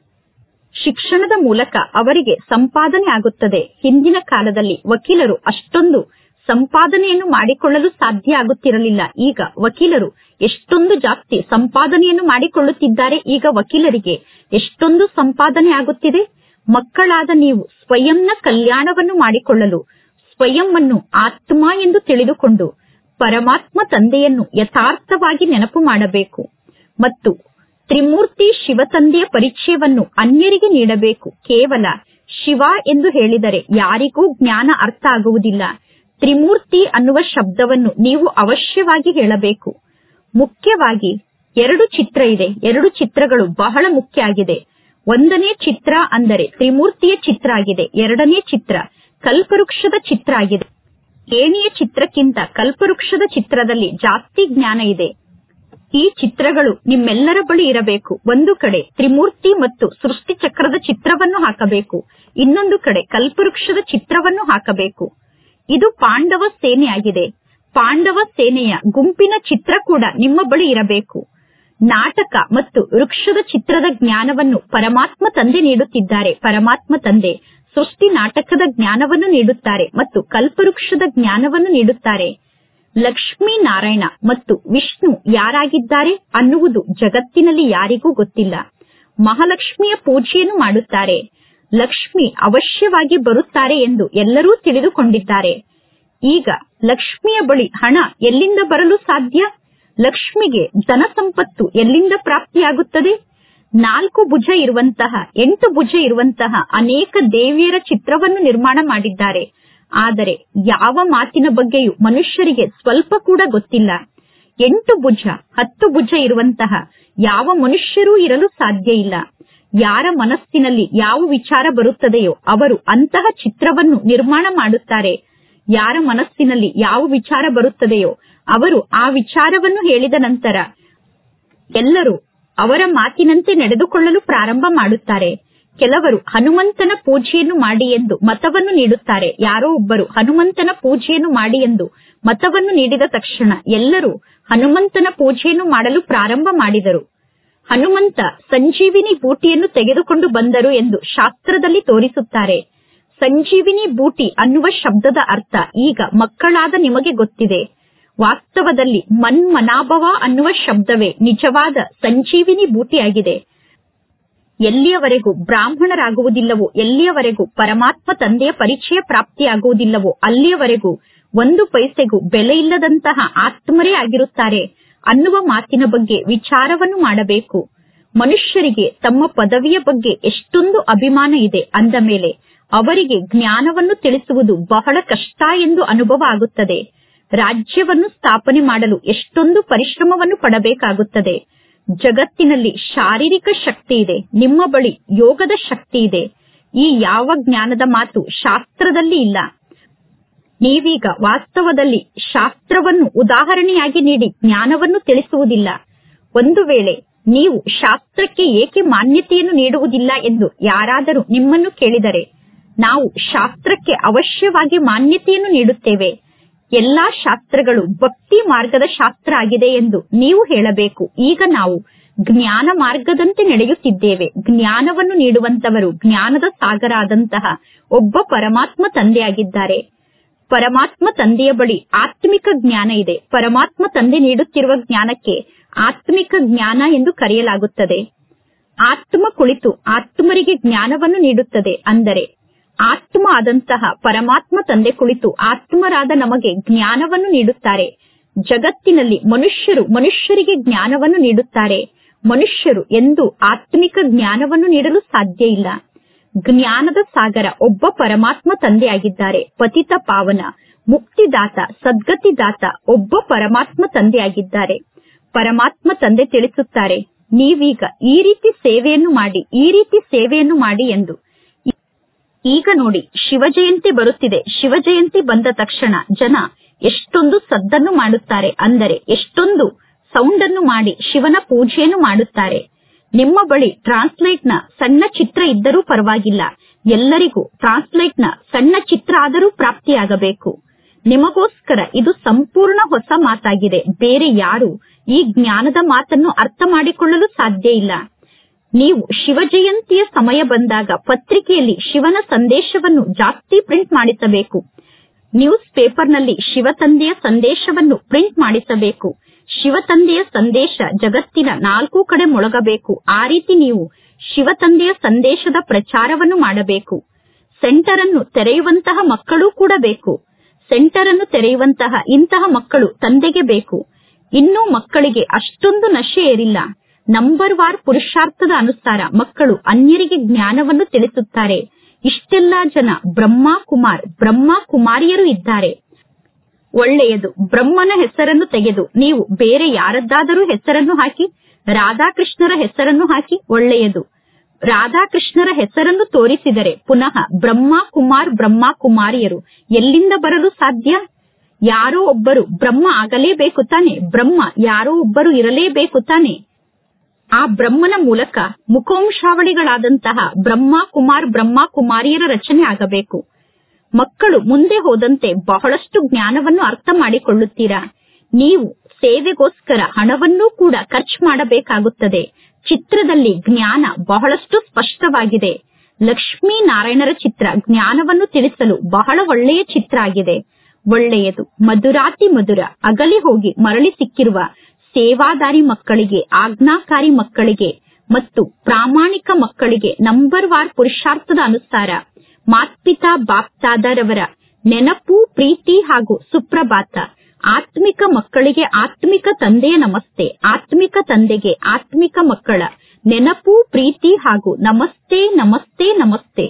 Speaker 1: ಶಿಕ್ಷಣದ ಮೂಲಕ ಅವರಿಗೆ ಸಂಪಾದನೆ ಆಗುತ್ತದೆ ಹಿಂದಿನ ಕಾಲದಲ್ಲಿ ವಕೀಲರು ಅಷ್ಟೊಂದು ಸಂಪಾದನೆಯನ್ನು ಮಾಡಿಕೊಳ್ಳಲು ಸಾಧ್ಯ ಆಗುತ್ತಿರಲಿಲ್ಲ ಈಗ ವಕೀಲರು ಎಷ್ಟೊಂದು ಜಾಸ್ತಿ ಸಂಪಾದನೆಯನ್ನು ಮಾಡಿಕೊಳ್ಳುತ್ತಿದ್ದಾರೆ ಈಗ ವಕೀಲರಿಗೆ ಎಷ್ಟೊಂದು ಸಂಪಾದನೆ ಆಗುತ್ತಿದೆ ಮಕ್ಕಳಾದ ನೀವು ಸ್ವಯಂನ ಕಲ್ಯಾಣವನ್ನು ಮಾಡಿಕೊಳ್ಳಲು ಸ್ವಯಂವನ್ನು ಆತ್ಮ ಎಂದು ತಿಳಿದುಕೊಂಡು ಪರಮಾತ್ಮ ತಂದೆಯನ್ನು ಯಥಾರ್ಥವಾಗಿ ನೆನಪು ಮಾಡಬೇಕು ಮತ್ತು ತ್ರಿಮೂರ್ತಿ ಶಿವತಂದೆಯ ಪರಿಚಯವನ್ನು ಅನ್ಯರಿಗೆ ನೀಡಬೇಕು ಕೇವಲ ಶಿವ ಎಂದು ಹೇಳಿದರೆ ಯಾರಿಗೂ ಜ್ಞಾನ ಅರ್ಥ ಆಗುವುದಿಲ್ಲ ತ್ರಿಮೂರ್ತಿ ಅನ್ನುವ ಶಬ್ದವನ್ನು ನೀವು ಅವಶ್ಯವಾಗಿ ಹೇಳಬೇಕು ಮುಖ್ಯವಾಗಿ ಎರಡು ಚಿತ್ರ ಇದೆ ಎರಡು ಚಿತ್ರಗಳು ಬಹಳ ಮುಖ್ಯ ಆಗಿದೆ ಒಂದನೇ ಚಿತ್ರ ಅಂದರೆ ತ್ರಿಮೂರ್ತಿಯ ಚಿತ್ರ ಆಗಿದೆ ಎರಡನೇ ಚಿತ್ರ ಕಲ್ಪವೃಕ್ಷದ ಚಿತ್ರ ಆಗಿದೆ ಏಣಿಯ ಚಿತ್ರಕ್ಕಿಂತ ಕಲ್ಪವೃಕ್ಷದ ಚಿತ್ರದಲ್ಲಿ ಜಾಸ್ತಿ ಜ್ಞಾನ ಇದೆ ಈ ಚಿತ್ರಗಳು ನಿಮ್ಮೆಲ್ಲರ ಬಳಿ ಇರಬೇಕು ಒಂದು ಕಡೆ ತ್ರಿಮೂರ್ತಿ ಮತ್ತು ಸೃಷ್ಟಿ ಚಕ್ರದ ಚಿತ್ರವನ್ನು ಹಾಕಬೇಕು ಇನ್ನೊಂದು ಕಡೆ ಕಲ್ಪವೃಕ್ಷದ ಚಿತ್ರವನ್ನು ಹಾಕಬೇಕು ಇದು ಪಾಂಡವ ಸೇನೆಯಾಗಿದೆ ಪಾಂಡವ ಸೇನೆಯ ಗುಂಪಿನ ಚಿತ್ರ ಕೂಡ ನಿಮ್ಮ ಬಳಿ ಇರಬೇಕು ನಾಟಕ ಮತ್ತು ವೃಕ್ಷದ ಚಿತ್ರದ ಜ್ಞಾನವನ್ನು ಪರಮಾತ್ಮ ತಂದೆ ನೀಡುತ್ತಿದ್ದಾರೆ ಪರಮಾತ್ಮ ತಂದೆ ಸೃಷ್ಟಿ ನಾಟಕದ ಜ್ಞಾನವನ್ನು ನೀಡುತ್ತಾರೆ ಮತ್ತು ಕಲ್ಪವೃಕ್ಷದ ಜ್ಞಾನವನ್ನು ನೀಡುತ್ತಾರೆ ಲಕ್ಷ್ಮೀ ನಾರಾಯಣ ಮತ್ತು ವಿಷ್ಣು ಯಾರಾಗಿದ್ದಾರೆ ಅನ್ನುವುದು ಜಗತ್ತಿನಲ್ಲಿ ಯಾರಿಗೂ ಗೊತ್ತಿಲ್ಲ ಮಹಾಲಕ್ಷ್ಮಿಯ ಪೂಜೆಯನ್ನು ಮಾಡುತ್ತಾರೆ ಲಕ್ಷ್ಮಿ ಅವಶ್ಯವಾಗಿ ಬರುತ್ತಾರೆ ಎಂದು ಎಲ್ಲರೂ ತಿಳಿದುಕೊಂಡಿದ್ದಾರೆ ಈಗ ಲಕ್ಷ್ಮಿಯ ಬಳಿ ಹಣ ಎಲ್ಲಿಂದ ಬರಲು ಸಾಧ್ಯ ಲಕ್ಷ್ಮಿಗೆ ಧನ ಸಂಪತ್ತು ಎಲ್ಲಿಂದ ಪ್ರಾಪ್ತಿಯಾಗುತ್ತದೆ ನಾಲ್ಕು ಭುಜ ಇರುವಂತಹ ಎಂಟು ಭುಜ ಇರುವಂತಹ ಅನೇಕ ದೇವಿಯರ ಚಿತ್ರವನ್ನು ನಿರ್ಮಾಣ ಮಾಡಿದ್ದಾರೆ ಆದರೆ ಯಾವ ಮಾತಿನ ಬಗ್ಗೆಯೂ ಮನುಷ್ಯರಿಗೆ ಸ್ವಲ್ಪ ಕೂಡ ಗೊತ್ತಿಲ್ಲ ಎಂಟು ಭುಜ ಹತ್ತು ಭುಜ ಇರುವಂತಹ ಯಾವ ಮನುಷ್ಯರೂ ಇರಲು ಸಾಧ್ಯ ಇಲ್ಲ ಯಾರ ಮನಸ್ಸಿನಲ್ಲಿ ಯಾವ ವಿಚಾರ ಬರುತ್ತದೆಯೋ ಅವರು ಅಂತಹ ಚಿತ್ರವನ್ನು ನಿರ್ಮಾಣ ಮಾಡುತ್ತಾರೆ ಯಾರ ಮನಸ್ಸಿನಲ್ಲಿ ಯಾವ ವಿಚಾರ ಬರುತ್ತದೆಯೋ ಅವರು ಆ ವಿಚಾರವನ್ನು ಹೇಳಿದ ನಂತರ ಎಲ್ಲರೂ ಅವರ ಮಾತಿನಂತೆ ನಡೆದುಕೊಳ್ಳಲು ಪ್ರಾರಂಭ ಮಾಡುತ್ತಾರೆ ಕೆಲವರು ಹನುಮಂತನ ಪೂಜೆಯನ್ನು ಮಾಡಿ ಎಂದು ಮತವನ್ನು ನೀಡುತ್ತಾರೆ ಯಾರೋ ಒಬ್ಬರು ಹನುಮಂತನ ಪೂಜೆಯನ್ನು ಮಾಡಿ ಎಂದು ಮತವನ್ನು ನೀಡಿದ ತಕ್ಷಣ ಎಲ್ಲರೂ ಹನುಮಂತನ ಪೂಜೆಯನ್ನು ಮಾಡಲು ಪ್ರಾರಂಭ ಮಾಡಿದರು ಹನುಮಂತ ಸಂಜೀವಿನಿ ಬೂಟಿಯನ್ನು ತೆಗೆದುಕೊಂಡು ಬಂದರು ಎಂದು ಶಾಸ್ತ್ರದಲ್ಲಿ ತೋರಿಸುತ್ತಾರೆ ಸಂಜೀವಿನಿ ಬೂಟಿ ಅನ್ನುವ ಶಬ್ದದ ಅರ್ಥ ಈಗ ಮಕ್ಕಳಾದ ನಿಮಗೆ ಗೊತ್ತಿದೆ ವಾಸ್ತವದಲ್ಲಿ ಮನ್ಮನಾಭವ ಅನ್ನುವ ಶಬ್ದವೇ ನಿಜವಾದ ಸಂಜೀವಿನಿ ಬೂಟಿಯಾಗಿದೆ ಎಲ್ಲಿಯವರೆಗೂ ಬ್ರಾಹ್ಮಣರಾಗುವುದಿಲ್ಲವೋ ಎಲ್ಲಿಯವರೆಗೂ ಪರಮಾತ್ಮ ತಂದೆಯ ಪರಿಚಯ ಪ್ರಾಪ್ತಿಯಾಗುವುದಿಲ್ಲವೋ ಅಲ್ಲಿಯವರೆಗೂ ಒಂದು ಪೈಸೆಗೂ ಬೆಲೆ ಇಲ್ಲದಂತಹ ಆತ್ಮರೇ ಆಗಿರುತ್ತಾರೆ ಅನ್ನುವ ಮಾತಿನ ಬಗ್ಗೆ ವಿಚಾರವನ್ನು ಮಾಡಬೇಕು ಮನುಷ್ಯರಿಗೆ ತಮ್ಮ ಪದವಿಯ ಬಗ್ಗೆ ಎಷ್ಟೊಂದು ಅಭಿಮಾನ ಇದೆ ಅಂದ ಮೇಲೆ ಅವರಿಗೆ ಜ್ಞಾನವನ್ನು ತಿಳಿಸುವುದು ಬಹಳ ಕಷ್ಟ ಎಂದು ಅನುಭವ ಆಗುತ್ತದೆ ರಾಜ್ಯವನ್ನು ಸ್ಥಾಪನೆ ಮಾಡಲು ಎಷ್ಟೊಂದು ಪರಿಶ್ರಮವನ್ನು ಪಡಬೇಕಾಗುತ್ತದೆ ಜಗತ್ತಿನಲ್ಲಿ ಶಾರೀರಿಕ ಶಕ್ತಿ ಇದೆ ನಿಮ್ಮ ಬಳಿ ಯೋಗದ ಶಕ್ತಿ ಇದೆ ಈ ಯಾವ ಜ್ಞಾನದ ಮಾತು ಶಾಸ್ತ್ರದಲ್ಲಿ ಇಲ್ಲ ನೀವೀಗ ವಾಸ್ತವದಲ್ಲಿ ಶಾಸ್ತ್ರವನ್ನು ಉದಾಹರಣೆಯಾಗಿ ನೀಡಿ ಜ್ಞಾನವನ್ನು ತಿಳಿಸುವುದಿಲ್ಲ ಒಂದು ವೇಳೆ ನೀವು ಶಾಸ್ತ್ರಕ್ಕೆ ಏಕೆ ಮಾನ್ಯತೆಯನ್ನು ನೀಡುವುದಿಲ್ಲ ಎಂದು ಯಾರಾದರೂ ನಿಮ್ಮನ್ನು ಕೇಳಿದರೆ ನಾವು ಶಾಸ್ತ್ರಕ್ಕೆ ಅವಶ್ಯವಾಗಿ ಮಾನ್ಯತೆಯನ್ನು ನೀಡುತ್ತೇವೆ ಎಲ್ಲಾ ಶಾಸ್ತ್ರಗಳು ಭಕ್ತಿ ಮಾರ್ಗದ ಶಾಸ್ತ್ರ ಆಗಿದೆ ಎಂದು ನೀವು ಹೇಳಬೇಕು ಈಗ ನಾವು ಜ್ಞಾನ ಮಾರ್ಗದಂತೆ ನಡೆಯುತ್ತಿದ್ದೇವೆ ಜ್ಞಾನವನ್ನು ನೀಡುವಂತವರು ಜ್ಞಾನದ ಸಾಗರ ಆದಂತಹ ಒಬ್ಬ ಪರಮಾತ್ಮ ತಂದೆಯಾಗಿದ್ದಾರೆ ಪರಮಾತ್ಮ ತಂದೆಯ ಬಳಿ ಆತ್ಮಿಕ ಜ್ಞಾನ ಇದೆ ಪರಮಾತ್ಮ ತಂದೆ ನೀಡುತ್ತಿರುವ ಜ್ಞಾನಕ್ಕೆ ಆತ್ಮಿಕ ಜ್ಞಾನ ಎಂದು ಕರೆಯಲಾಗುತ್ತದೆ ಆತ್ಮ ಕುಳಿತು ಆತ್ಮರಿಗೆ ಜ್ಞಾನವನ್ನು ನೀಡುತ್ತದೆ ಅಂದರೆ ಆತ್ಮ ಆದಂತಹ ಪರಮಾತ್ಮ ತಂದೆ ಕುಳಿತು ಆತ್ಮರಾದ ನಮಗೆ ಜ್ಞಾನವನ್ನು ನೀಡುತ್ತಾರೆ ಜಗತ್ತಿನಲ್ಲಿ ಮನುಷ್ಯರು ಮನುಷ್ಯರಿಗೆ ಜ್ಞಾನವನ್ನು ನೀಡುತ್ತಾರೆ ಮನುಷ್ಯರು ಎಂದು ಆತ್ಮಿಕ ಜ್ಞಾನವನ್ನು ನೀಡಲು ಸಾಧ್ಯ ಇಲ್ಲ ಜ್ಞಾನದ ಸಾಗರ ಒಬ್ಬ ಪರಮಾತ್ಮ ತಂದೆಯಾಗಿದ್ದಾರೆ ಪತಿತ ಪಾವನ ಮುಕ್ತಿದಾತ ಸದ್ಗತಿದಾತ ಒಬ್ಬ ಪರಮಾತ್ಮ ತಂದೆಯಾಗಿದ್ದಾರೆ ಪರಮಾತ್ಮ ತಂದೆ ತಿಳಿಸುತ್ತಾರೆ ನೀವೀಗ ಈ ರೀತಿ ಸೇವೆಯನ್ನು ಮಾಡಿ ಈ ರೀತಿ ಸೇವೆಯನ್ನು ಮಾಡಿ ಎಂದು ಈಗ ನೋಡಿ ಶಿವ ಜಯಂತಿ ಬರುತ್ತಿದೆ ಶಿವ ಜಯಂತಿ ಬಂದ ತಕ್ಷಣ ಜನ ಎಷ್ಟೊಂದು ಸದ್ದನ್ನು ಮಾಡುತ್ತಾರೆ ಅಂದರೆ ಎಷ್ಟೊಂದು ಸೌಂಡ್ ಅನ್ನು ಮಾಡಿ ಶಿವನ ಪೂಜೆಯನ್ನು ಮಾಡುತ್ತಾರೆ ನಿಮ್ಮ ಬಳಿ ಟ್ರಾನ್ಸ್ಲೇಟ್ ನ ಸಣ್ಣ ಚಿತ್ರ ಇದ್ದರೂ ಪರವಾಗಿಲ್ಲ ಎಲ್ಲರಿಗೂ ಟ್ರಾನ್ಸ್ಲೇಟ್ ನ ಸಣ್ಣ ಚಿತ್ರ ಆದರೂ ಪ್ರಾಪ್ತಿಯಾಗಬೇಕು ನಿಮಗೋಸ್ಕರ ಇದು ಸಂಪೂರ್ಣ ಹೊಸ ಮಾತಾಗಿದೆ ಬೇರೆ ಯಾರು ಈ ಜ್ಞಾನದ ಮಾತನ್ನು ಅರ್ಥ ಮಾಡಿಕೊಳ್ಳಲು ಸಾಧ್ಯ ಇಲ್ಲ ನೀವು ಶಿವ ಜಯಂತಿಯ ಸಮಯ ಬಂದಾಗ ಪತ್ರಿಕೆಯಲ್ಲಿ ಶಿವನ ಸಂದೇಶವನ್ನು ಜಾಸ್ತಿ ಪ್ರಿಂಟ್ ಮಾಡಿಸಬೇಕು ನ್ಯೂಸ್ ಪೇಪರ್ನಲ್ಲಿ ಶಿವ ತಂದೆಯ ಸಂದೇಶವನ್ನು ಪ್ರಿಂಟ್ ಮಾಡಿಸಬೇಕು ಶಿವ ತಂದೆಯ ಸಂದೇಶ ಜಗತ್ತಿನ ನಾಲ್ಕು ಕಡೆ ಮೊಳಗಬೇಕು ಆ ರೀತಿ ನೀವು ಶಿವ ತಂದೆಯ ಸಂದೇಶದ ಪ್ರಚಾರವನ್ನು ಮಾಡಬೇಕು ಸೆಂಟರ್ ಅನ್ನು ತೆರೆಯುವಂತಹ ಮಕ್ಕಳು ಕೂಡ ಬೇಕು ಸೆಂಟರ್ ಅನ್ನು ತೆರೆಯುವಂತಹ ಇಂತಹ ಮಕ್ಕಳು ತಂದೆಗೆ ಬೇಕು ಇನ್ನೂ ಮಕ್ಕಳಿಗೆ ಅಷ್ಟೊಂದು ನಶೆ ಏರಿಲ್ಲ ನಂಬರ್ ವಾರ್ ಪುರುಷಾರ್ಥದ ಅನುಸಾರ ಮಕ್ಕಳು ಅನ್ಯರಿಗೆ ಜ್ಞಾನವನ್ನು ತಿಳಿಸುತ್ತಾರೆ ಇಷ್ಟೆಲ್ಲಾ ಜನ ಬ್ರಹ್ಮ ಕುಮಾರ್ ಬ್ರಹ್ಮ ಕುಮಾರಿಯರು ಇದ್ದಾರೆ ಒಳ್ಳೆಯದು ಬ್ರಹ್ಮನ ಹೆಸರನ್ನು ತೆಗೆದು ನೀವು ಬೇರೆ ಯಾರದ್ದಾದರೂ ಹೆಸರನ್ನು ಹಾಕಿ ರಾಧಾಕೃಷ್ಣರ ಹೆಸರನ್ನು ಹಾಕಿ ಒಳ್ಳೆಯದು ರಾಧಾಕೃಷ್ಣರ ಹೆಸರನ್ನು ತೋರಿಸಿದರೆ ಪುನಃ ಬ್ರಹ್ಮ ಕುಮಾರ್ ಬ್ರಹ್ಮ ಕುಮಾರಿಯರು ಎಲ್ಲಿಂದ ಬರಲು ಸಾಧ್ಯ ಯಾರೋ ಒಬ್ಬರು ಬ್ರಹ್ಮ ಆಗಲೇಬೇಕು ತಾನೆ ಬ್ರಹ್ಮ ಯಾರೋ ಒಬ್ಬರು ಇರಲೇಬೇಕು ತಾನೆ ಆ ಬ್ರಹ್ಮನ ಮೂಲಕ ಮುಖವಂಶಾವಳಿಗಳಾದಂತಹ ಬ್ರಹ್ಮ ಕುಮಾರ್ ಬ್ರಹ್ಮ ಕುಮಾರಿಯರ ರಚನೆ ಆಗಬೇಕು ಮಕ್ಕಳು ಮುಂದೆ ಹೋದಂತೆ ಬಹಳಷ್ಟು ಜ್ಞಾನವನ್ನು ಅರ್ಥ ಮಾಡಿಕೊಳ್ಳುತ್ತೀರಾ ನೀವು ಸೇವೆಗೋಸ್ಕರ ಹಣವನ್ನೂ ಕೂಡ ಖರ್ಚು ಮಾಡಬೇಕಾಗುತ್ತದೆ ಚಿತ್ರದಲ್ಲಿ ಜ್ಞಾನ ಬಹಳಷ್ಟು ಸ್ಪಷ್ಟವಾಗಿದೆ ಲಕ್ಷ್ಮೀ ನಾರಾಯಣರ ಚಿತ್ರ ಜ್ಞಾನವನ್ನು ತಿಳಿಸಲು ಬಹಳ ಒಳ್ಳೆಯ ಚಿತ್ರ ಆಗಿದೆ ಒಳ್ಳೆಯದು ಮಧುರಾತಿ ಮಧುರ ಅಗಲಿ ಹೋಗಿ ಮರಳಿ ಸಿಕ್ಕಿರುವ ಸೇವಾದಾರಿ ಮಕ್ಕಳಿಗೆ ಆಜ್ಞಾಕಾರಿ ಮಕ್ಕಳಿಗೆ ಮತ್ತು ಪ್ರಾಮಾಣಿಕ ಮಕ್ಕಳಿಗೆ ನಂಬರ್ ವಾರ್ ಪುರುಷಾರ್ಥದ ಅನುಸಾರ ಮಾತ್ಪಿತಾ ಬಾಪ್ತಾದರವರ ನೆನಪು ಪ್ರೀತಿ ಹಾಗೂ ಸುಪ್ರಭಾತ ಆತ್ಮಿಕ ಮಕ್ಕಳಿಗೆ ಆತ್ಮಿಕ ತಂದೆಯ ನಮಸ್ತೆ ಆತ್ಮಿಕ ತಂದೆಗೆ ಆತ್ಮಿಕ ಮಕ್ಕಳ ನೆನಪು ಪ್ರೀತಿ ಹಾಗೂ ನಮಸ್ತೆ ನಮಸ್ತೆ ನಮಸ್ತೆ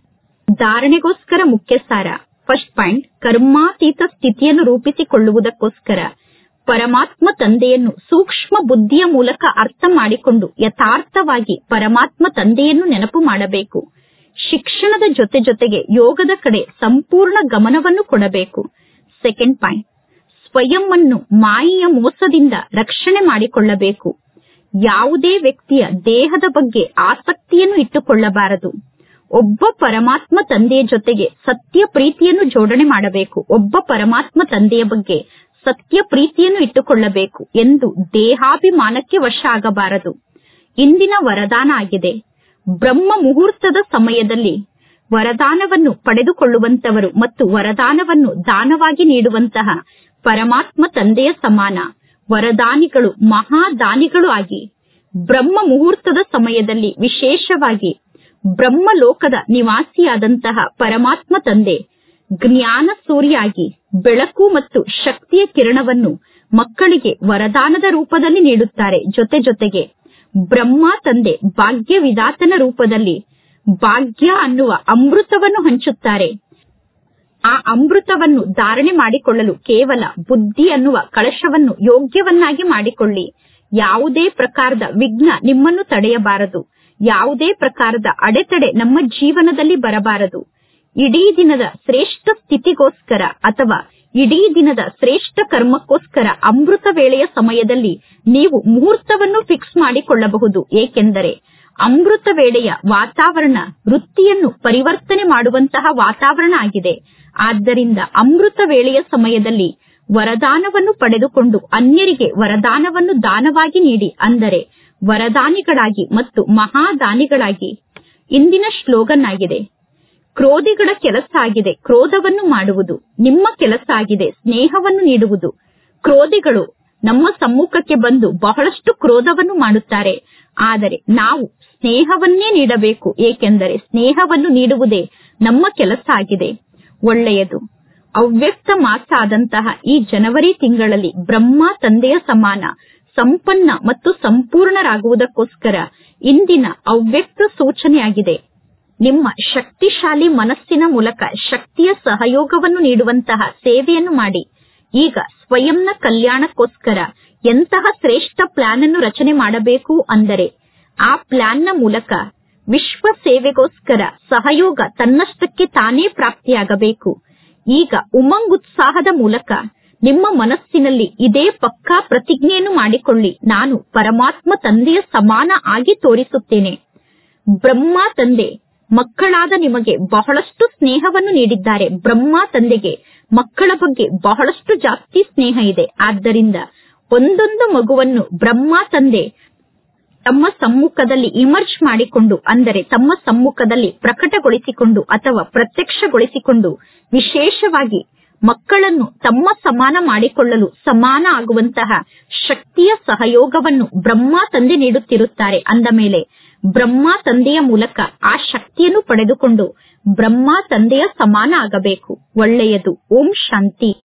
Speaker 1: ಧಾರಣೆಗೋಸ್ಕರ ಮುಖ್ಯ ಸಾರ ಫಸ್ಟ್ ಪಾಯಿಂಟ್ ಕರ್ಮಾತೀತ ಸ್ಥಿತಿಯನ್ನು ರೂಪಿಸಿಕೊಳ್ಳುವುದಕ್ಕೋಸ್ಕರ ಪರಮಾತ್ಮ ತಂದೆಯನ್ನು ಸೂಕ್ಷ್ಮ ಬುದ್ಧಿಯ ಮೂಲಕ ಅರ್ಥ ಮಾಡಿಕೊಂಡು ಯಥಾರ್ಥವಾಗಿ ಪರಮಾತ್ಮ ತಂದೆಯನ್ನು ನೆನಪು ಮಾಡಬೇಕು ಶಿಕ್ಷಣದ ಜೊತೆ ಜೊತೆಗೆ ಯೋಗದ ಕಡೆ ಸಂಪೂರ್ಣ ಗಮನವನ್ನು ಕೊಡಬೇಕು ಸೆಕೆಂಡ್ ಪಾಯಿಂಟ್ ಸ್ವಯಂ ಅನ್ನು ಮಾಯೆಯ ಮೋಸದಿಂದ ರಕ್ಷಣೆ ಮಾಡಿಕೊಳ್ಳಬೇಕು ಯಾವುದೇ ವ್ಯಕ್ತಿಯ ದೇಹದ ಬಗ್ಗೆ ಆಸಕ್ತಿಯನ್ನು ಇಟ್ಟುಕೊಳ್ಳಬಾರದು ಒಬ್ಬ ಪರಮಾತ್ಮ ತಂದೆಯ ಜೊತೆಗೆ ಸತ್ಯ ಪ್ರೀತಿಯನ್ನು ಜೋಡಣೆ ಮಾಡಬೇಕು ಒಬ್ಬ ಪರಮಾತ್ಮ ತಂದೆಯ ಬಗ್ಗೆ ಸತ್ಯ ಪ್ರೀತಿಯನ್ನು ಇಟ್ಟುಕೊಳ್ಳಬೇಕು ಎಂದು ದೇಹಾಭಿಮಾನಕ್ಕೆ ವಶ ಆಗಬಾರದು ಇಂದಿನ ವರದಾನ ಆಗಿದೆ ಬ್ರಹ್ಮ ಮುಹೂರ್ತದ ಸಮಯದಲ್ಲಿ ವರದಾನವನ್ನು ಪಡೆದುಕೊಳ್ಳುವಂತವರು ಮತ್ತು ವರದಾನವನ್ನು ದಾನವಾಗಿ ನೀಡುವಂತಹ ಪರಮಾತ್ಮ ತಂದೆಯ ಸಮಾನ ವರದಾನಿಗಳು ಮಹಾದಾನಿಗಳು ಆಗಿ ಬ್ರಹ್ಮ ಮುಹೂರ್ತದ ಸಮಯದಲ್ಲಿ ವಿಶೇಷವಾಗಿ ಬ್ರಹ್ಮಲೋಕದ ನಿವಾಸಿಯಾದಂತಹ ಪರಮಾತ್ಮ ತಂದೆ ಜ್ಞಾನ ಸೂರ್ಯಾಗಿ ಬೆಳಕು ಮತ್ತು ಶಕ್ತಿಯ ಕಿರಣವನ್ನು ಮಕ್ಕಳಿಗೆ ವರದಾನದ ರೂಪದಲ್ಲಿ ನೀಡುತ್ತಾರೆ ಜೊತೆ ಜೊತೆಗೆ ಬ್ರಹ್ಮ ತಂದೆ ಭಾಗ್ಯ ವಿಧಾತನ ರೂಪದಲ್ಲಿ ಭಾಗ್ಯ ಅನ್ನುವ ಅಮೃತವನ್ನು ಹಂಚುತ್ತಾರೆ ಆ ಅಮೃತವನ್ನು ಧಾರಣೆ ಮಾಡಿಕೊಳ್ಳಲು ಕೇವಲ ಬುದ್ಧಿ ಅನ್ನುವ ಕಳಶವನ್ನು ಯೋಗ್ಯವನ್ನಾಗಿ ಮಾಡಿಕೊಳ್ಳಿ ಯಾವುದೇ ಪ್ರಕಾರದ ವಿಘ್ನ ನಿಮ್ಮನ್ನು ತಡೆಯಬಾರದು ಯಾವುದೇ ಪ್ರಕಾರದ ಅಡೆತಡೆ ನಮ್ಮ ಜೀವನದಲ್ಲಿ ಬರಬಾರದು ಇಡೀ ದಿನದ ಶ್ರೇಷ್ಠ ಸ್ಥಿತಿಗೋಸ್ಕರ ಅಥವಾ ಇಡೀ ದಿನದ ಶ್ರೇಷ್ಠ ಕರ್ಮಕ್ಕೋಸ್ಕರ ಅಮೃತ ವೇಳೆಯ ಸಮಯದಲ್ಲಿ ನೀವು ಮುಹೂರ್ತವನ್ನು ಫಿಕ್ಸ್ ಮಾಡಿಕೊಳ್ಳಬಹುದು ಏಕೆಂದರೆ ಅಮೃತ ವೇಳೆಯ ವಾತಾವರಣ ವೃತ್ತಿಯನ್ನು ಪರಿವರ್ತನೆ ಮಾಡುವಂತಹ ವಾತಾವರಣ ಆಗಿದೆ ಆದ್ದರಿಂದ ಅಮೃತ ವೇಳೆಯ ಸಮಯದಲ್ಲಿ ವರದಾನವನ್ನು ಪಡೆದುಕೊಂಡು ಅನ್ಯರಿಗೆ ವರದಾನವನ್ನು ದಾನವಾಗಿ ನೀಡಿ ಅಂದರೆ ವರದಾನಿಗಳಾಗಿ ಮತ್ತು ಮಹಾದಾನಿಗಳಾಗಿ ಇಂದಿನ ಶ್ಲೋಗನ್ ಆಗಿದೆ ಕ್ರೋಧಿಗಳ ಕೆಲಸ ಆಗಿದೆ ಕ್ರೋಧವನ್ನು ಮಾಡುವುದು ನಿಮ್ಮ ಕೆಲಸ ಆಗಿದೆ ಸ್ನೇಹವನ್ನು ನೀಡುವುದು ಕ್ರೋಧಿಗಳು ನಮ್ಮ ಸಮ್ಮುಖಕ್ಕೆ ಬಂದು ಬಹಳಷ್ಟು ಕ್ರೋಧವನ್ನು ಮಾಡುತ್ತಾರೆ ಆದರೆ ನಾವು ಸ್ನೇಹವನ್ನೇ ನೀಡಬೇಕು ಏಕೆಂದರೆ ಸ್ನೇಹವನ್ನು ನೀಡುವುದೇ ನಮ್ಮ ಕೆಲಸ ಆಗಿದೆ ಒಳ್ಳೆಯದು ಅವ್ಯಕ್ತ ಮಾಸ ಆದಂತಹ ಈ ಜನವರಿ ತಿಂಗಳಲ್ಲಿ ಬ್ರಹ್ಮ ತಂದೆಯ ಸಮಾನ ಸಂಪನ್ನ ಮತ್ತು ಸಂಪೂರ್ಣರಾಗುವುದಕ್ಕೋಸ್ಕರ ಇಂದಿನ ಅವ್ಯಕ್ತ ಸೂಚನೆಯಾಗಿದೆ ನಿಮ್ಮ ಶಕ್ತಿಶಾಲಿ ಮನಸ್ಸಿನ ಮೂಲಕ ಶಕ್ತಿಯ ಸಹಯೋಗವನ್ನು ನೀಡುವಂತಹ ಸೇವೆಯನ್ನು ಮಾಡಿ ಈಗ ಸ್ವಯಂನ ಕಲ್ಯಾಣಕ್ಕೋಸ್ಕರ ಎಂತಹ ಶ್ರೇಷ್ಠ ಪ್ಲಾನ್ ಅನ್ನು ರಚನೆ ಮಾಡಬೇಕು ಅಂದರೆ ಆ ಪ್ಲಾನ್ನ ಮೂಲಕ ವಿಶ್ವ ಸೇವೆಗೋಸ್ಕರ ಸಹಯೋಗ ತನ್ನಷ್ಟಕ್ಕೆ ತಾನೇ ಪ್ರಾಪ್ತಿಯಾಗಬೇಕು ಈಗ ಉಮಂಗ್ ಉತ್ಸಾಹದ ಮೂಲಕ ನಿಮ್ಮ ಮನಸ್ಸಿನಲ್ಲಿ ಇದೇ ಪಕ್ಕಾ ಪ್ರತಿಜ್ಞೆಯನ್ನು ಮಾಡಿಕೊಳ್ಳಿ ನಾನು ಪರಮಾತ್ಮ ತಂದೆಯ ಸಮಾನ ಆಗಿ ತೋರಿಸುತ್ತೇನೆ ಬ್ರಹ್ಮ ತಂದೆ ಮಕ್ಕಳಾದ ನಿಮಗೆ ಬಹಳಷ್ಟು ಸ್ನೇಹವನ್ನು ನೀಡಿದ್ದಾರೆ ಬ್ರಹ್ಮ ತಂದೆಗೆ ಮಕ್ಕಳ ಬಗ್ಗೆ ಬಹಳಷ್ಟು ಜಾಸ್ತಿ ಸ್ನೇಹ ಇದೆ ಆದ್ದರಿಂದ ಒಂದೊಂದು ಮಗುವನ್ನು ಬ್ರಹ್ಮ ತಂದೆ ತಮ್ಮ ಸಮ್ಮುಖದಲ್ಲಿ ಇಮರ್ಜ್ ಮಾಡಿಕೊಂಡು ಅಂದರೆ ತಮ್ಮ ಸಮ್ಮುಖದಲ್ಲಿ ಪ್ರಕಟಗೊಳಿಸಿಕೊಂಡು ಅಥವಾ ಪ್ರತ್ಯಕ್ಷಗೊಳಿಸಿಕೊಂಡು ವಿಶೇಷವಾಗಿ ಮಕ್ಕಳನ್ನು ತಮ್ಮ ಸಮಾನ ಮಾಡಿಕೊಳ್ಳಲು ಸಮಾನ ಆಗುವಂತಹ ಶಕ್ತಿಯ ಸಹಯೋಗವನ್ನು ಬ್ರಹ್ಮ ತಂದೆ ನೀಡುತ್ತಿರುತ್ತಾರೆ ಅಂದ ಮೇಲೆ ಬ್ರಹ್ಮ ತಂದೆಯ ಮೂಲಕ ಆ ಶಕ್ತಿಯನ್ನು ಪಡೆದುಕೊಂಡು ಬ್ರಹ್ಮ ತಂದೆಯ ಸಮಾನ ಆಗಬೇಕು ಒಳ್ಳೆಯದು ಓಂ ಶಾಂತಿ